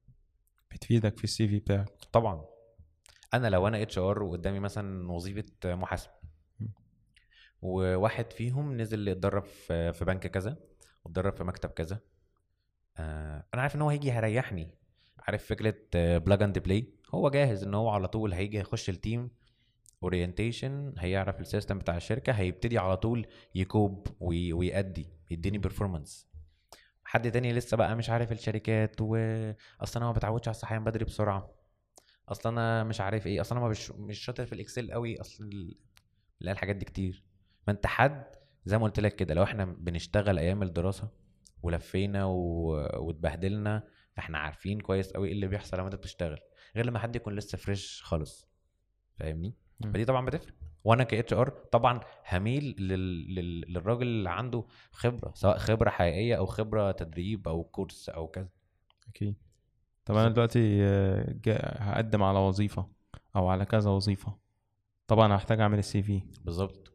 بتفيدك في السي في بتاعك طبعا انا لو انا اتش ار وقدامي مثلا وظيفه محاسب م. وواحد فيهم نزل يتدرب في في بنك كذا واتدرب في مكتب كذا آه، انا عارف ان هو هيجي هيريحني عارف فكره بلاج اند بلاي هو جاهز ان هو على طول هيجي يخش التيم اورينتيشن هيعرف السيستم بتاع الشركه هيبتدي على طول يكوب وي- ويأدي يديني بيرفورمانس حد تاني لسه بقى مش عارف الشركات واصل انا ما بتعودش على الصحيان بدري بسرعه اصل انا مش عارف ايه اصل انا ما مش مش شاطر في الاكسل قوي اصل ال- لا الحاجات دي كتير ما انت حد زي ما قلت لك كده لو احنا بنشتغل ايام الدراسه ولفينا و... واتبهدلنا فاحنا عارفين كويس قوي ايه اللي بيحصل لما انت بتشتغل غير لما حد يكون لسه فريش خالص فاهمني مم. فدي طبعا بتفرق وانا ك اتش ار طبعا هميل لل... لل... للراجل اللي عنده خبره سواء خبره حقيقيه او خبره تدريب او كورس او كذا اكيد طب انا دلوقتي آه، جا- هقدم على وظيفه او على كذا وظيفه طبعا هحتاج اعمل السي في بالظبط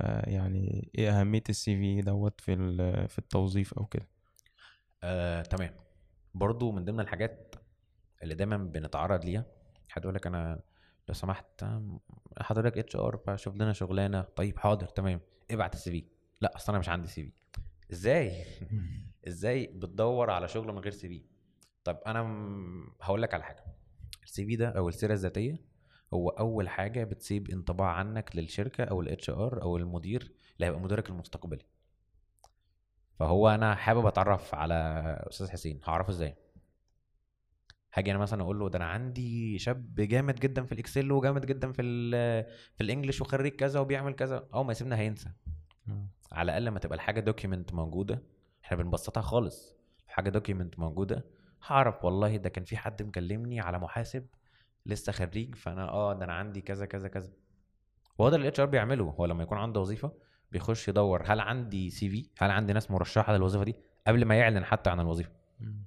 فيعني ايه اهميه السي في دوت في ال- في التوظيف او كده آه، تمام برضو من ضمن الحاجات اللي دايما بنتعرض ليها حد يقول لك انا لو سمحت آم، حضرتك اتش ار فشوف لنا شغلانه طيب حاضر تمام ابعت السي في لا اصل انا مش عندي سي في ازاي ازاي بتدور على شغل من غير سي في طب انا م- هقول لك على حاجه السي في ده او السيره الذاتيه هو اول حاجه بتسيب انطباع عنك للشركه او الاتش ار او المدير اللي هيبقى مديرك المستقبلي فهو انا حابب اتعرف على استاذ حسين هعرفه ازاي هاجي انا مثلا اقول له ده انا عندي شاب جامد جدا في الاكسل وجامد جدا في ال في الانجليش وخريج كذا وبيعمل كذا اول ما يسيبنا هينسى آه. على الاقل لما تبقى الحاجه دوكيمنت موجوده احنا بنبسطها خالص حاجه دوكيمنت موجوده هعرف والله ده كان في حد مكلمني على محاسب لسه خريج فانا اه ده انا عندي كذا كذا كذا وهو ده اللي الاتش ار بيعمله هو لما يكون عنده وظيفه بيخش يدور هل عندي سي في هل عندي ناس مرشحه للوظيفه دي قبل ما يعلن حتى عن الوظيفه مم.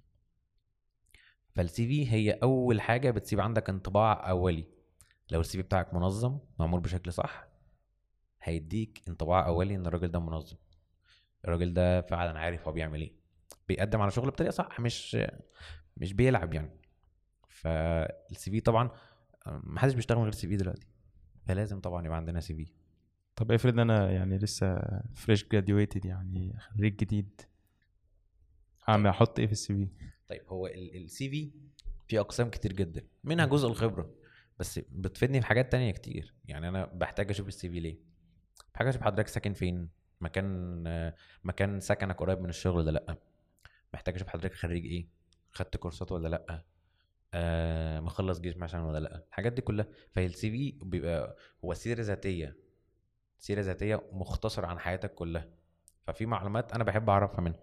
فالسي في هي اول حاجه بتسيب عندك انطباع اولي لو السي في بتاعك منظم معمول بشكل صح هيديك انطباع اولي ان الراجل ده منظم الراجل ده فعلا عارف هو بيعمل ايه بيقدم على شغل بطريقه صح مش مش بيلعب يعني فالسي في طبعا محدش بيشتغل من غير سي في دلوقتي فلازم طبعا يبقى عندنا سي في طب افرض انا يعني لسه فريش جراديويتد يعني خريج جديد اعمل احط ايه في السي في طيب هو السي في في اقسام كتير جدا منها جزء الخبره بس بتفيدني في حاجات تانية كتير يعني انا بحتاج اشوف السي في ليه بحتاج اشوف حضرتك ساكن فين مكان مكان سكنك قريب من الشغل ولا لا محتاج اشوف حضرتك خريج ايه خدت كورسات ولا لا آه مخلص جيش مثلا ولا لا الحاجات دي كلها فهي السي في بيبقى هو سيره ذاتيه سيره ذاتيه مختصره عن حياتك كلها ففي معلومات انا بحب اعرفها منها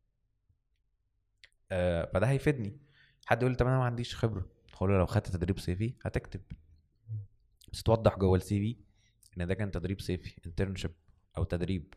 آه فده هيفيدني حد يقول لي طب انا ما عنديش خبره هقول له لو خدت تدريب صيفي هتكتب بس توضح جوه السي في ان ده كان تدريب صيفي انترنشيب او تدريب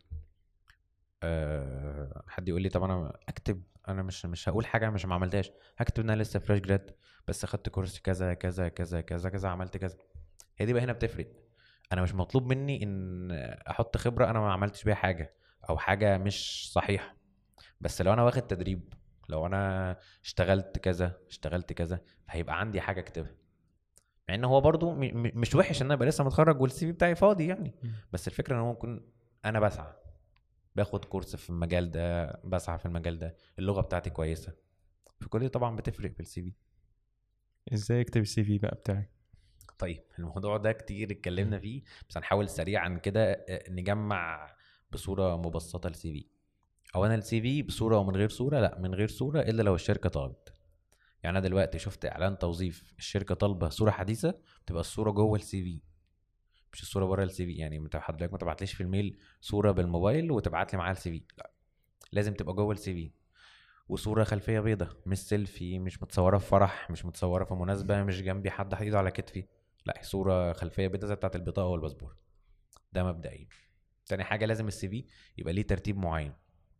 أه حد يقول لي طب انا اكتب انا مش مش هقول حاجه مش ما عملتهاش هكتب ان انا لسه فريش جراد بس اخدت كورس كذا كذا كذا كذا كذا عملت كذا هي دي بقى هنا بتفرق انا مش مطلوب مني ان احط خبره انا ما عملتش بيها حاجه او حاجه مش صحيحه بس لو انا واخد تدريب لو انا اشتغلت كذا اشتغلت كذا فهيبقى عندي حاجه اكتبها مع ان هو برضو م- م- مش وحش ان انا ابقى لسه متخرج والسي في بتاعي فاضي يعني بس الفكره ان هو ممكن انا بسعى باخد كورس في المجال ده بسعى في المجال ده اللغه بتاعتي كويسه فكل دي طبعا بتفرق في السي في ازاي اكتب السي في بقى بتاعي طيب الموضوع ده كتير اتكلمنا فيه بس هنحاول سريعا كده آه، نجمع بصوره مبسطه السي في اولا السي في بصوره ومن غير صوره لا من غير صوره الا لو الشركه طلبت يعني انا دلوقتي شفت اعلان توظيف الشركه طالبه صوره حديثه تبقى الصوره جوه السي في مش الصوره بره السي في يعني انت حضرتك ما تبعتليش في الميل صوره بالموبايل وتبعت لي معاها السي في لا لازم تبقى جوه السي في وصوره خلفيه بيضة مش سيلفي مش متصوره في فرح مش متصوره في مناسبه مش جنبي حد ايده على كتفي لا صوره خلفيه بيضة زي بتاعت البطاقه والباسبور ده مبدئيا تاني حاجه لازم السي في يبقى ليه ترتيب معين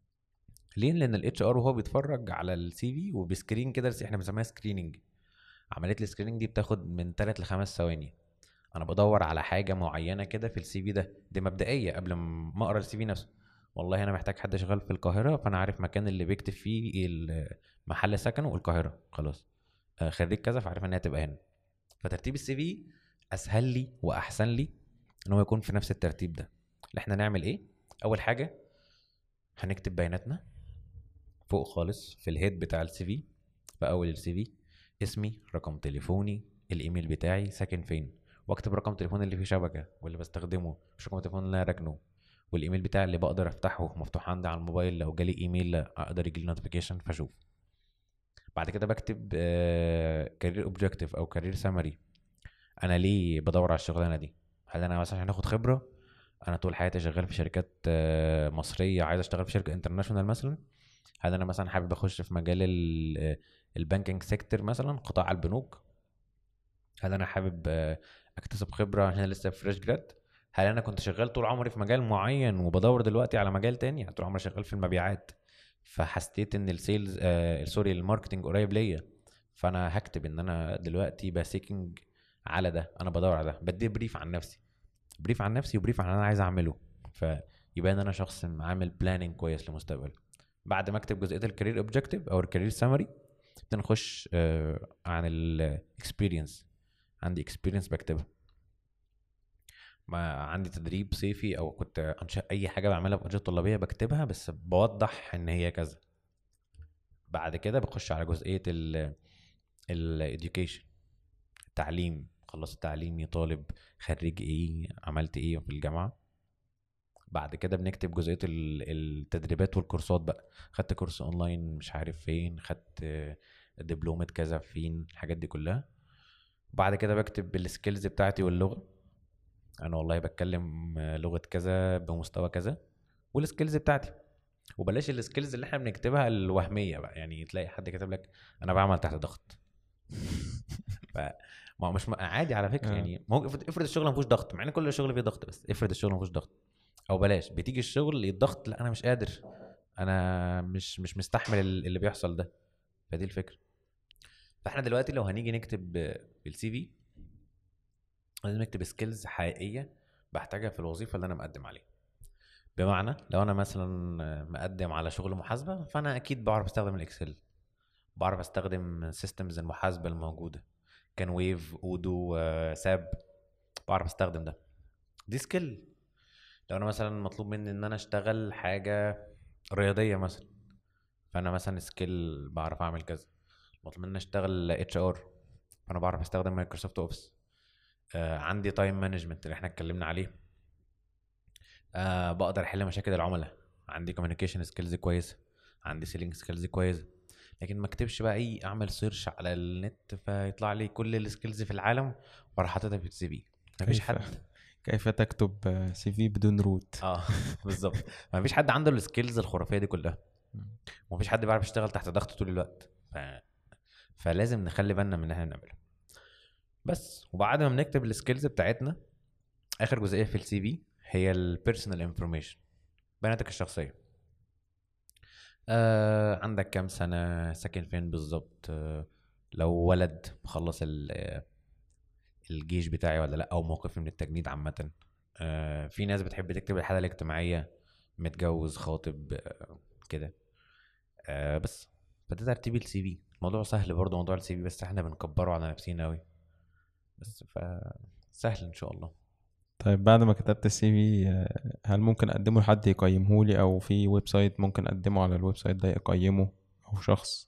ليه لان الاتش ار وهو بيتفرج على السي في وبسكرين كده احنا بنسميها سكريننج عمليه السكريننج دي بتاخد من 3 ل 5 ثواني انا بدور على حاجه معينه كده في السي في ده دي مبدئيه قبل ما اقرا السي في نفسه والله انا محتاج حد شغال في القاهره فانا عارف مكان اللي بيكتب فيه ال- محل سكنه القاهره خلاص آه، خريج كذا فعارف ان هي تبقى هنا فترتيب السي في اسهل لي واحسن لي ان هو يكون في نفس الترتيب ده اللي احنا نعمل ايه اول حاجه هنكتب بياناتنا فوق خالص في الهيد بتاع السي في في اول السي في اسمي رقم تليفوني الايميل بتاعي ساكن فين واكتب رقم تليفون اللي فيه شبكه واللي بستخدمه مش رقم التليفون اللي انا راكنه والايميل بتاعي اللي بقدر افتحه مفتوح عندي على الموبايل لو جالي ايميل اقدر يجي لي نوتيفيكيشن فاشوف بعد كده بكتب كارير اوبجكتيف او كارير سمري انا ليه بدور على الشغلانه دي هل انا مثلا عشان اخد خبره انا طول حياتي شغال في شركات آه، مصريه عايز اشتغل في شركه انترناشونال مثلا هل انا مثلا حابب اخش في مجال البانكينج سيكتور مثلا قطاع البنوك هل انا حابب آه، اكتسب خبره عشان أنا لسه فريش جراد هل انا كنت شغال طول عمري في مجال معين وبدور دلوقتي على مجال تاني يعني طول عمري شغال في المبيعات فحسيت ان السيلز آه سوري الماركتنج قريب ليا فانا هكتب ان انا دلوقتي بسيكنج على ده انا بدور على ده بدي بريف عن نفسي بريف عن نفسي وبريف عن اللي انا عايز اعمله فيبقى ان انا شخص عامل بلاننج كويس لمستقبلي بعد ما اكتب جزئيه الكارير اوبجكتيف او الكارير سمري نبدا نخش آه عن الاكسبيرينس عندي اكسبيرينس بكتبها ما عندي تدريب صيفي او كنت انشا اي حاجه بعملها في انشطه طلابيه بكتبها بس بوضح ان هي كذا بعد كده بخش على جزئيه ال الاديوكيشن التعليم خلصت تعليمي طالب خريج ايه عملت ايه في الجامعه بعد كده بنكتب جزئيه ال- التدريبات والكورسات بقى خدت كورس اونلاين مش عارف فين خدت آه، دبلومه كذا فين الحاجات دي كلها بعد كده بكتب السكيلز بتاعتي واللغه انا والله بتكلم آه، لغه كذا بمستوى كذا والسكيلز بتاعتي وبلاش السكيلز اللي احنا بنكتبها الوهميه بقى يعني تلاقي حد كاتب لك انا بعمل تحت ضغط ف ما هو مش م- عادي على فكره آه. يعني ممكن افرض افرض الشغل ما فيهوش ضغط مع ان كل الشغل فيه ضغط بس افرض الشغل ما فيهوش ضغط او بلاش بتيجي الشغل الضغط لا انا مش قادر انا مش مش مستحمل ال- اللي بيحصل ده فدي الفكره فاحنا دلوقتي لو هنيجي نكتب في السي في لازم نكتب سكيلز حقيقيه بحتاجها في الوظيفه اللي انا مقدم عليها بمعنى لو انا مثلا مقدم على شغل محاسبه فانا اكيد بعرف استخدم الاكسل بعرف استخدم سيستمز المحاسبه الموجوده كان ويف اودو آه، ساب بعرف استخدم ده دي سكيل لو انا مثلا مطلوب مني ان انا اشتغل حاجه رياضيه مثلا فانا مثلا سكيل بعرف اعمل كذا مطلوب مني اشتغل اتش ار فانا بعرف استخدم مايكروسوفت اوفيس آه عندي تايم مانجمنت اللي احنا اتكلمنا عليه آه بقدر احل مشاكل العملاء عندي كوميونيكيشن سكيلز كويسه عندي سيلينج سكيلز كويسه لكن ما اكتبش بقى اي اعمل سيرش على النت فيطلع لي كل السكيلز في العالم واروح حاططها في السي في مفيش كيف- حد كيف تكتب سي في بدون روت اه بالظبط مفيش حد عنده السكيلز الخرافيه دي كلها ومفيش حد بيعرف يشتغل تحت ضغط طول الوقت ف... فلازم نخلي بالنا من اللي احنا بنعمله بس وبعد ما بنكتب السكيلز بتاعتنا اخر جزئيه في السي في هي البيرسونال انفورميشن بياناتك الشخصيه آه عندك كام سنه ساكن فين بالظبط آه لو ولد مخلص ال- آه، الجيش بتاعي ولا لا او موقفي من التجنيد عامه آه في ناس بتحب تكتب الحاله الاجتماعيه متجوز خاطب آه كده آه بس فده ترتيب السي في الموضوع سهل برضه موضوع السي في بس احنا بنكبره على نفسينا قوي بس ف سهل ان شاء الله طيب بعد ما كتبت السي في هل ممكن اقدمه لحد يقيمه لي او في ويب سايت ممكن اقدمه على الويب سايت ده يقيمه او شخص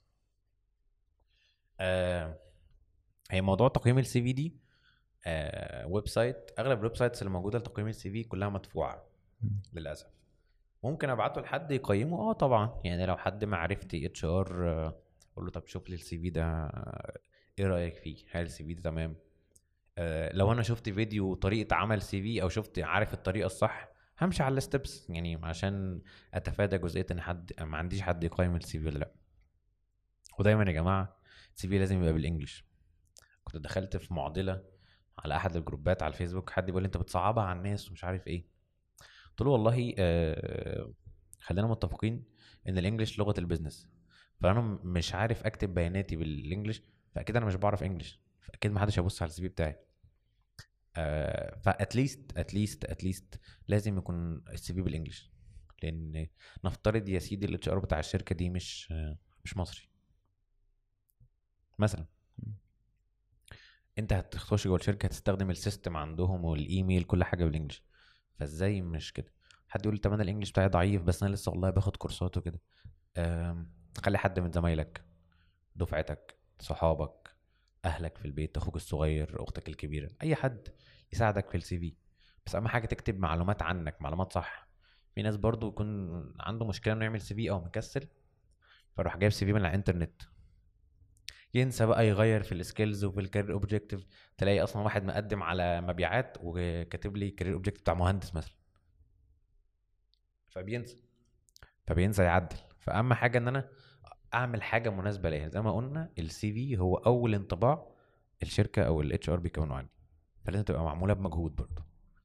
آه هي موضوع تقييم السي في دي آه ويب سايت اغلب الويب سايتس اللي موجوده لتقييم السي في كلها مدفوعه مم. للاسف ممكن ابعته لحد يقيمه اه طبعا يعني لو حد معرفتي اتش ار اقول له طب شوف لي السي في ده آه، ايه رايك فيه هل السي في ده تمام آه لو انا شفت فيديو طريقه عمل سي في او شفت عارف الطريقه الصح همشي على الستبس يعني عشان اتفادى جزئيه ان حد ما عنديش حد يقيم السي في ولا لا ودايما يا جماعه السي في لازم يبقى بالانجلش كنت دخلت في معضله على احد الجروبات على الفيسبوك حد بيقول لي انت بتصعبها على الناس ومش عارف ايه قلت له والله آه خلينا متفقين ان الانجليش لغه البيزنس فانا م- مش عارف اكتب بياناتي بالانجليش فاكيد انا مش بعرف انجليش فاكيد ما حدش هيبص على السي في بتاعي آه فاتليست اتليست اتليست لازم يكون السي في بالانجليش لان نفترض يا سيدي الاتش ار بتاع الشركه دي مش آه مش مصري مثلا انت هتخش جوه الشركه هتستخدم السيستم عندهم والايميل كل حاجه بالانجلش فازاي مش كده حد يقول لي طب انا الانجليش بتاعي ضعيف بس انا لسه والله باخد كورسات وكده أم، خلي حد من زمايلك دفعتك صحابك اهلك في البيت اخوك الصغير اختك الكبيره اي حد يساعدك في السي في بس اهم حاجه تكتب معلومات عنك معلومات صح في ناس برضو يكون عنده مشكله انه يعمل سي في او مكسل فاروح جايب سي في من على الانترنت ينسى بقى يغير في السكيلز وفي الكارير اوبجيكتيف تلاقي اصلا واحد مقدم على مبيعات وكاتب لي كارير اوبجيكتيف بتاع مهندس مثلا فبينسى فبينسى يعدل فاهم حاجه ان انا اعمل حاجه مناسبه ليا زي ما قلنا السي في هو اول انطباع الشركه او الاتش ار بيكونوا عني فلازم تبقى معموله بمجهود برضه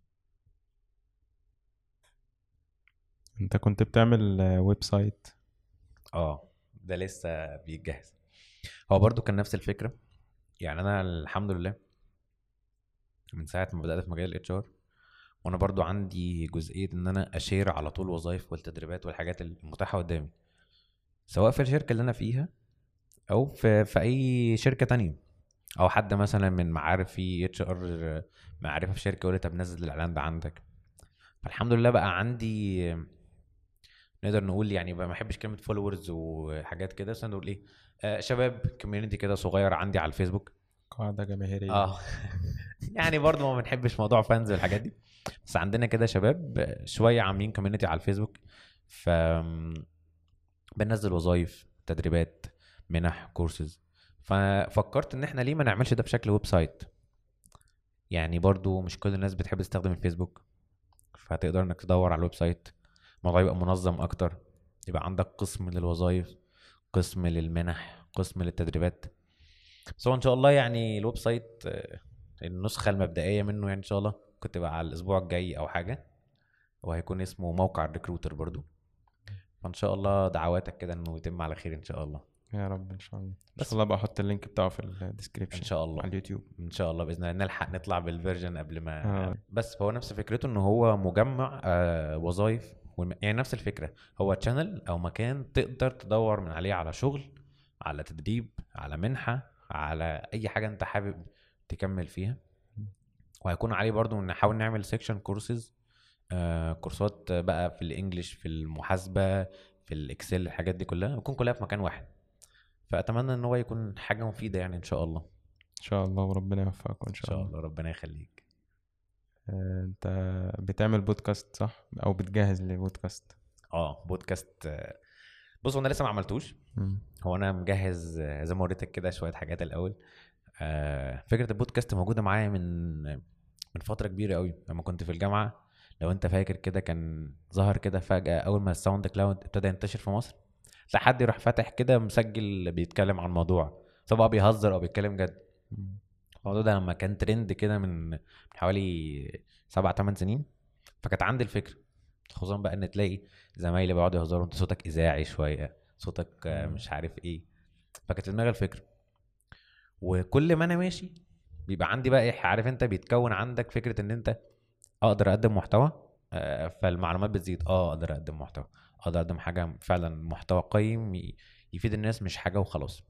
انت كنت بتعمل آه، ويب سايت اه ده لسه بيتجهز هو برضو كان نفس الفكره يعني انا الحمد لله من ساعه ما بدات في مجال الاتش ار وانا برضو عندي جزئيه ان انا اشير على طول وظائف والتدريبات والحاجات المتاحه قدامي سواء في الشركه اللي انا فيها او في في اي شركه تانية او حد مثلا من معارفي اتش ار معرفه في شركه يقول لي طب نزل الاعلان ده عندك فالحمد لله بقى عندي نقدر نقول يعني بقى ما احبش كلمه فولورز وحاجات كده بس نقول ايه آه شباب كوميونتي كده صغير عندي على الفيسبوك قاعدة جماهيرية اه يعني برضه ما بنحبش موضوع فانز والحاجات دي بس عندنا كده شباب شويه عاملين كوميونتي على الفيسبوك ف بننزل وظايف تدريبات منح كورسز ففكرت ان احنا ليه ما نعملش ده بشكل ويب سايت يعني برضو مش كل الناس بتحب تستخدم الفيسبوك فتقدر انك تدور على الويب سايت الموضوع يبقى منظم اكتر يبقى عندك قسم للوظائف قسم للمنح قسم للتدريبات بس هو ان شاء الله يعني الويب سايت آه، النسخه المبدئيه منه يعني ان شاء الله كنت بقى على الاسبوع الجاي او حاجه وهيكون اسمه موقع الريكروتر برضو فان شاء الله دعواتك كده انه يتم على خير ان شاء الله يا رب ان شاء الله ان بس. شاء الله بقى احط اللينك بتاعه في الديسكريبشن ان شاء الله على اليوتيوب ان شاء الله باذن الله نلحق نطلع بالفيرجن قبل ما آه. بس فهو نفس فكرته ان هو مجمع آه وظائف والم- يعني نفس الفكره هو تشانل او مكان تقدر تدور من عليه على شغل على تدريب على منحه على اي حاجه انت حابب تكمل فيها وهيكون عليه برضو نحاول نعمل سيكشن كورسز آه كورسات بقى في الانجليش في المحاسبه في الاكسل الحاجات دي كلها تكون كلها في مكان واحد فاتمنى ان هو يكون حاجه مفيده يعني ان شاء الله ان شاء الله وربنا يوفقك ان ان شاء, شاء الله الله ربنا يخليك آه، انت بتعمل بودكاست صح او بتجهز لبودكاست اه بودكاست آه، بص هو انا لسه ما عملتوش هو انا مجهز آه، زي ما وريتك كده شويه حاجات الاول آه، فكره البودكاست موجوده معايا من من فتره كبيره قوي لما كنت في الجامعه لو انت فاكر كده كان ظهر كده فجاه اول ما الساوند كلاود ابتدى ينتشر في مصر تلاقي حد يروح فاتح كده مسجل بيتكلم عن موضوع سواء بقى بيهزر او بيتكلم جد مم. الموضوع ده لما كان ترند كده من من حوالي سبع ثمان سنين فكانت عندي الفكره خصوصا بقى ان تلاقي زمايلي بيقعدوا يهزروا انت صوتك اذاعي شويه صوتك آه، مم. مش عارف ايه فكانت في دماغي الفكره وكل ما انا ماشي بيبقى عندي بقى إيه، عارف انت بيتكون عندك فكره ان انت اقدر اقدم محتوى آه، فالمعلومات بتزيد اه اقدر اقدم محتوى اقدر اقدم حاجه فعلا محتوى قيم ي- يفيد الناس مش حاجه وخلاص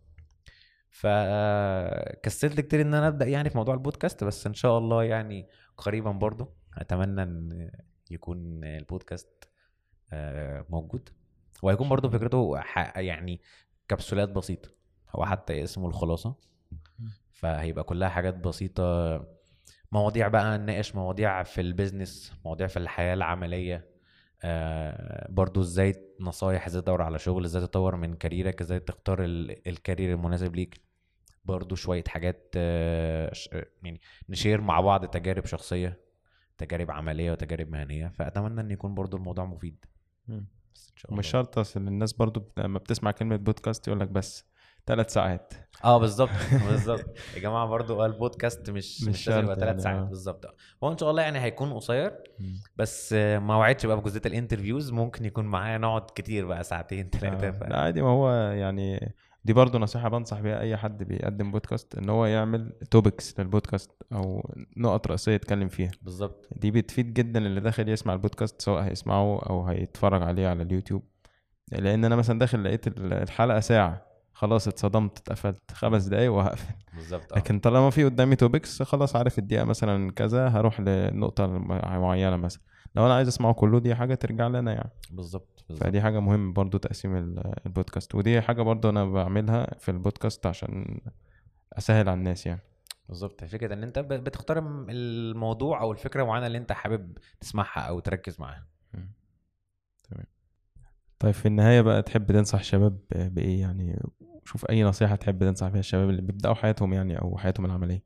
فكسلت كتير ان انا ابدا يعني في موضوع البودكاست بس ان شاء الله يعني قريبا برضو اتمنى ان يكون البودكاست آه، موجود وهيكون برضو فكرته ح- يعني كبسولات بسيطه هو حتى اسمه الخلاصه فهيبقى كلها حاجات بسيطه مواضيع بقى نناقش مواضيع في البيزنس مواضيع في الحياه العمليه آه برضو ازاي نصايح ازاي تدور على شغل ازاي تطور من كاريرك ازاي تختار ال- الكارير المناسب ليك برضو شوية حاجات آه، ش- يعني نشير مع بعض تجارب شخصية تجارب عملية وتجارب مهنية فأتمنى إن يكون برضو الموضوع مفيد مم. بس إن شاء الله ومش شرط اصل الناس برضو بت- لما بتسمع كلمة بودكاست يقول لك بس ثلاث ساعات اه بالظبط بالظبط يا جماعه برضو آه، البودكاست مش مش مش, لازم يبقى شرط ثلاث يعني، ساعات آه. بالظبط آه. هو ان شاء الله يعني هيكون قصير بس آه، ما وعدش بقى بجزئيه الانترفيوز ممكن يكون معايا نقعد كتير بقى ساعتين ثلاثه آه، ف... لا عادي ما هو يعني دي برضو نصيحة بنصح بيها أي حد بيقدم بودكاست إن هو يعمل توبكس للبودكاست أو نقط رئيسية يتكلم فيها بالظبط دي بتفيد جدا اللي داخل يسمع البودكاست سواء هيسمعه أو هيتفرج عليه على اليوتيوب لأن أنا مثلا داخل لقيت ال- الحلقة ساعة خلاص اتصدمت اتقفلت خمس دقايق وهقفل بالظبط اه لكن طالما في قدامي توبكس خلاص عارف الدقيقة مثلا كذا هروح لنقطة معينة مثلا لو أنا عايز أسمعه كله دي حاجة ترجع لنا يعني بالظبط بالظبط فدي حاجة مهمة برضو تقسيم ال- البودكاست ودي حاجة برضو أنا بعملها في البودكاست عشان أسهل على الناس يعني بالظبط فكره ان انت ب- بتختار م- الموضوع او الفكره معينه اللي انت حابب تسمعها او تركز معاها تمام طيب في النهاية بقى تحب تنصح الشباب ب- بإيه يعني شوف أي نصيحة تحب تنصح بيها الشباب اللي بيبدأوا حياتهم يعني أو حياتهم العملية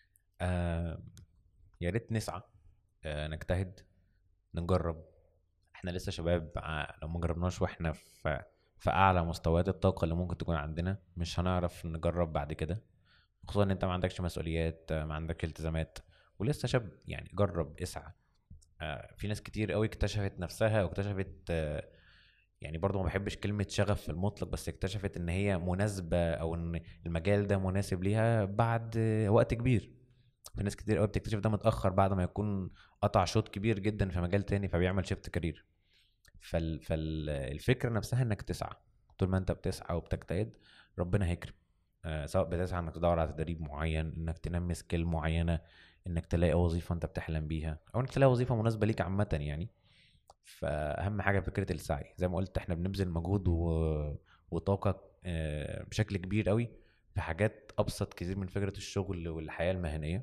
آه يا ريت نسعى آه نجتهد نجرب احنا لسه شباب ع- لو ما جربناش واحنا في في اعلى مستويات الطاقه اللي ممكن تكون عندنا مش هنعرف نجرب بعد كده خصوصا ان انت ما عندكش مسؤوليات آه، ما عندكش التزامات ولسه شاب يعني جرب اسعى آه، في ناس كتير قوي اكتشفت نفسها واكتشفت آه، يعني برضو ما بحبش كلمة شغف في المطلق بس اكتشفت ان هي مناسبة او ان المجال ده مناسب ليها بعد آه، وقت كبير في ناس كتير قوي بتكتشف ده متأخر بعد ما يكون قطع شوط كبير جدا في مجال تاني فبيعمل شيفت كارير فال... فالفكرة نفسها انك تسعى طول ما انت بتسعى وبتجتهد ربنا هيكرم آه سواء بتسعى انك تدور على تدريب معين انك تنمي سكيل معينة انك تلاقي وظيفة انت بتحلم بيها او انك تلاقي وظيفة مناسبة ليك عامة يعني فاهم حاجة فكرة السعي زي ما قلت احنا بنبذل مجهود و... وطاقة آه بشكل كبير قوي في حاجات ابسط كتير من فكرة الشغل والحياة المهنية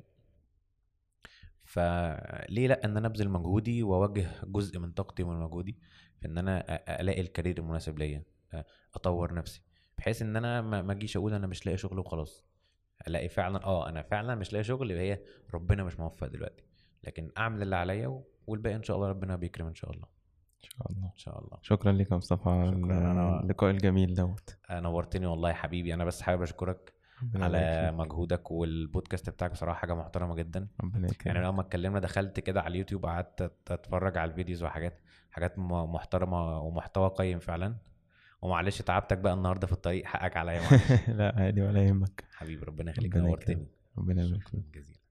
فليه لا ان انا ابذل مجهودي واوجه جزء من طاقتي ومن مجهودي في ان انا أ- الاقي الكارير المناسب ليا أ- اطور نفسي بحيث ان انا ما ما اجيش اقول انا مش لاقي شغل وخلاص الاقي فعلا اه انا فعلا مش لاقي شغل يبقى هي ربنا مش موفق دلوقتي لكن اعمل اللي عليا و- والباقي ان شاء الله ربنا بيكرم ان شاء الله إن شاء الله ان شاء الله شكرا لك يا مصطفى على شكراً، أنا- اللقاء الجميل دوت آه، نورتني والله يا حبيبي انا بس حابب اشكرك ربنا على يبارك فيك. مجهودك والبودكاست بتاعك بصراحه حاجه محترمه جدا ربنا يكرمك يعني لما اتكلمنا دخلت كده على اليوتيوب قعدت أت- اتفرج على الفيديوز وحاجات حاجات م- محترمه ومحتوى قيم فعلا ومعلش تعبتك بقى النهارده في الطريق حقك عليا معلش لا عادي ولا يهمك حبيبي ربنا يخليك ربنا نورتني ربنا يبارك فيك شكرا جزيلا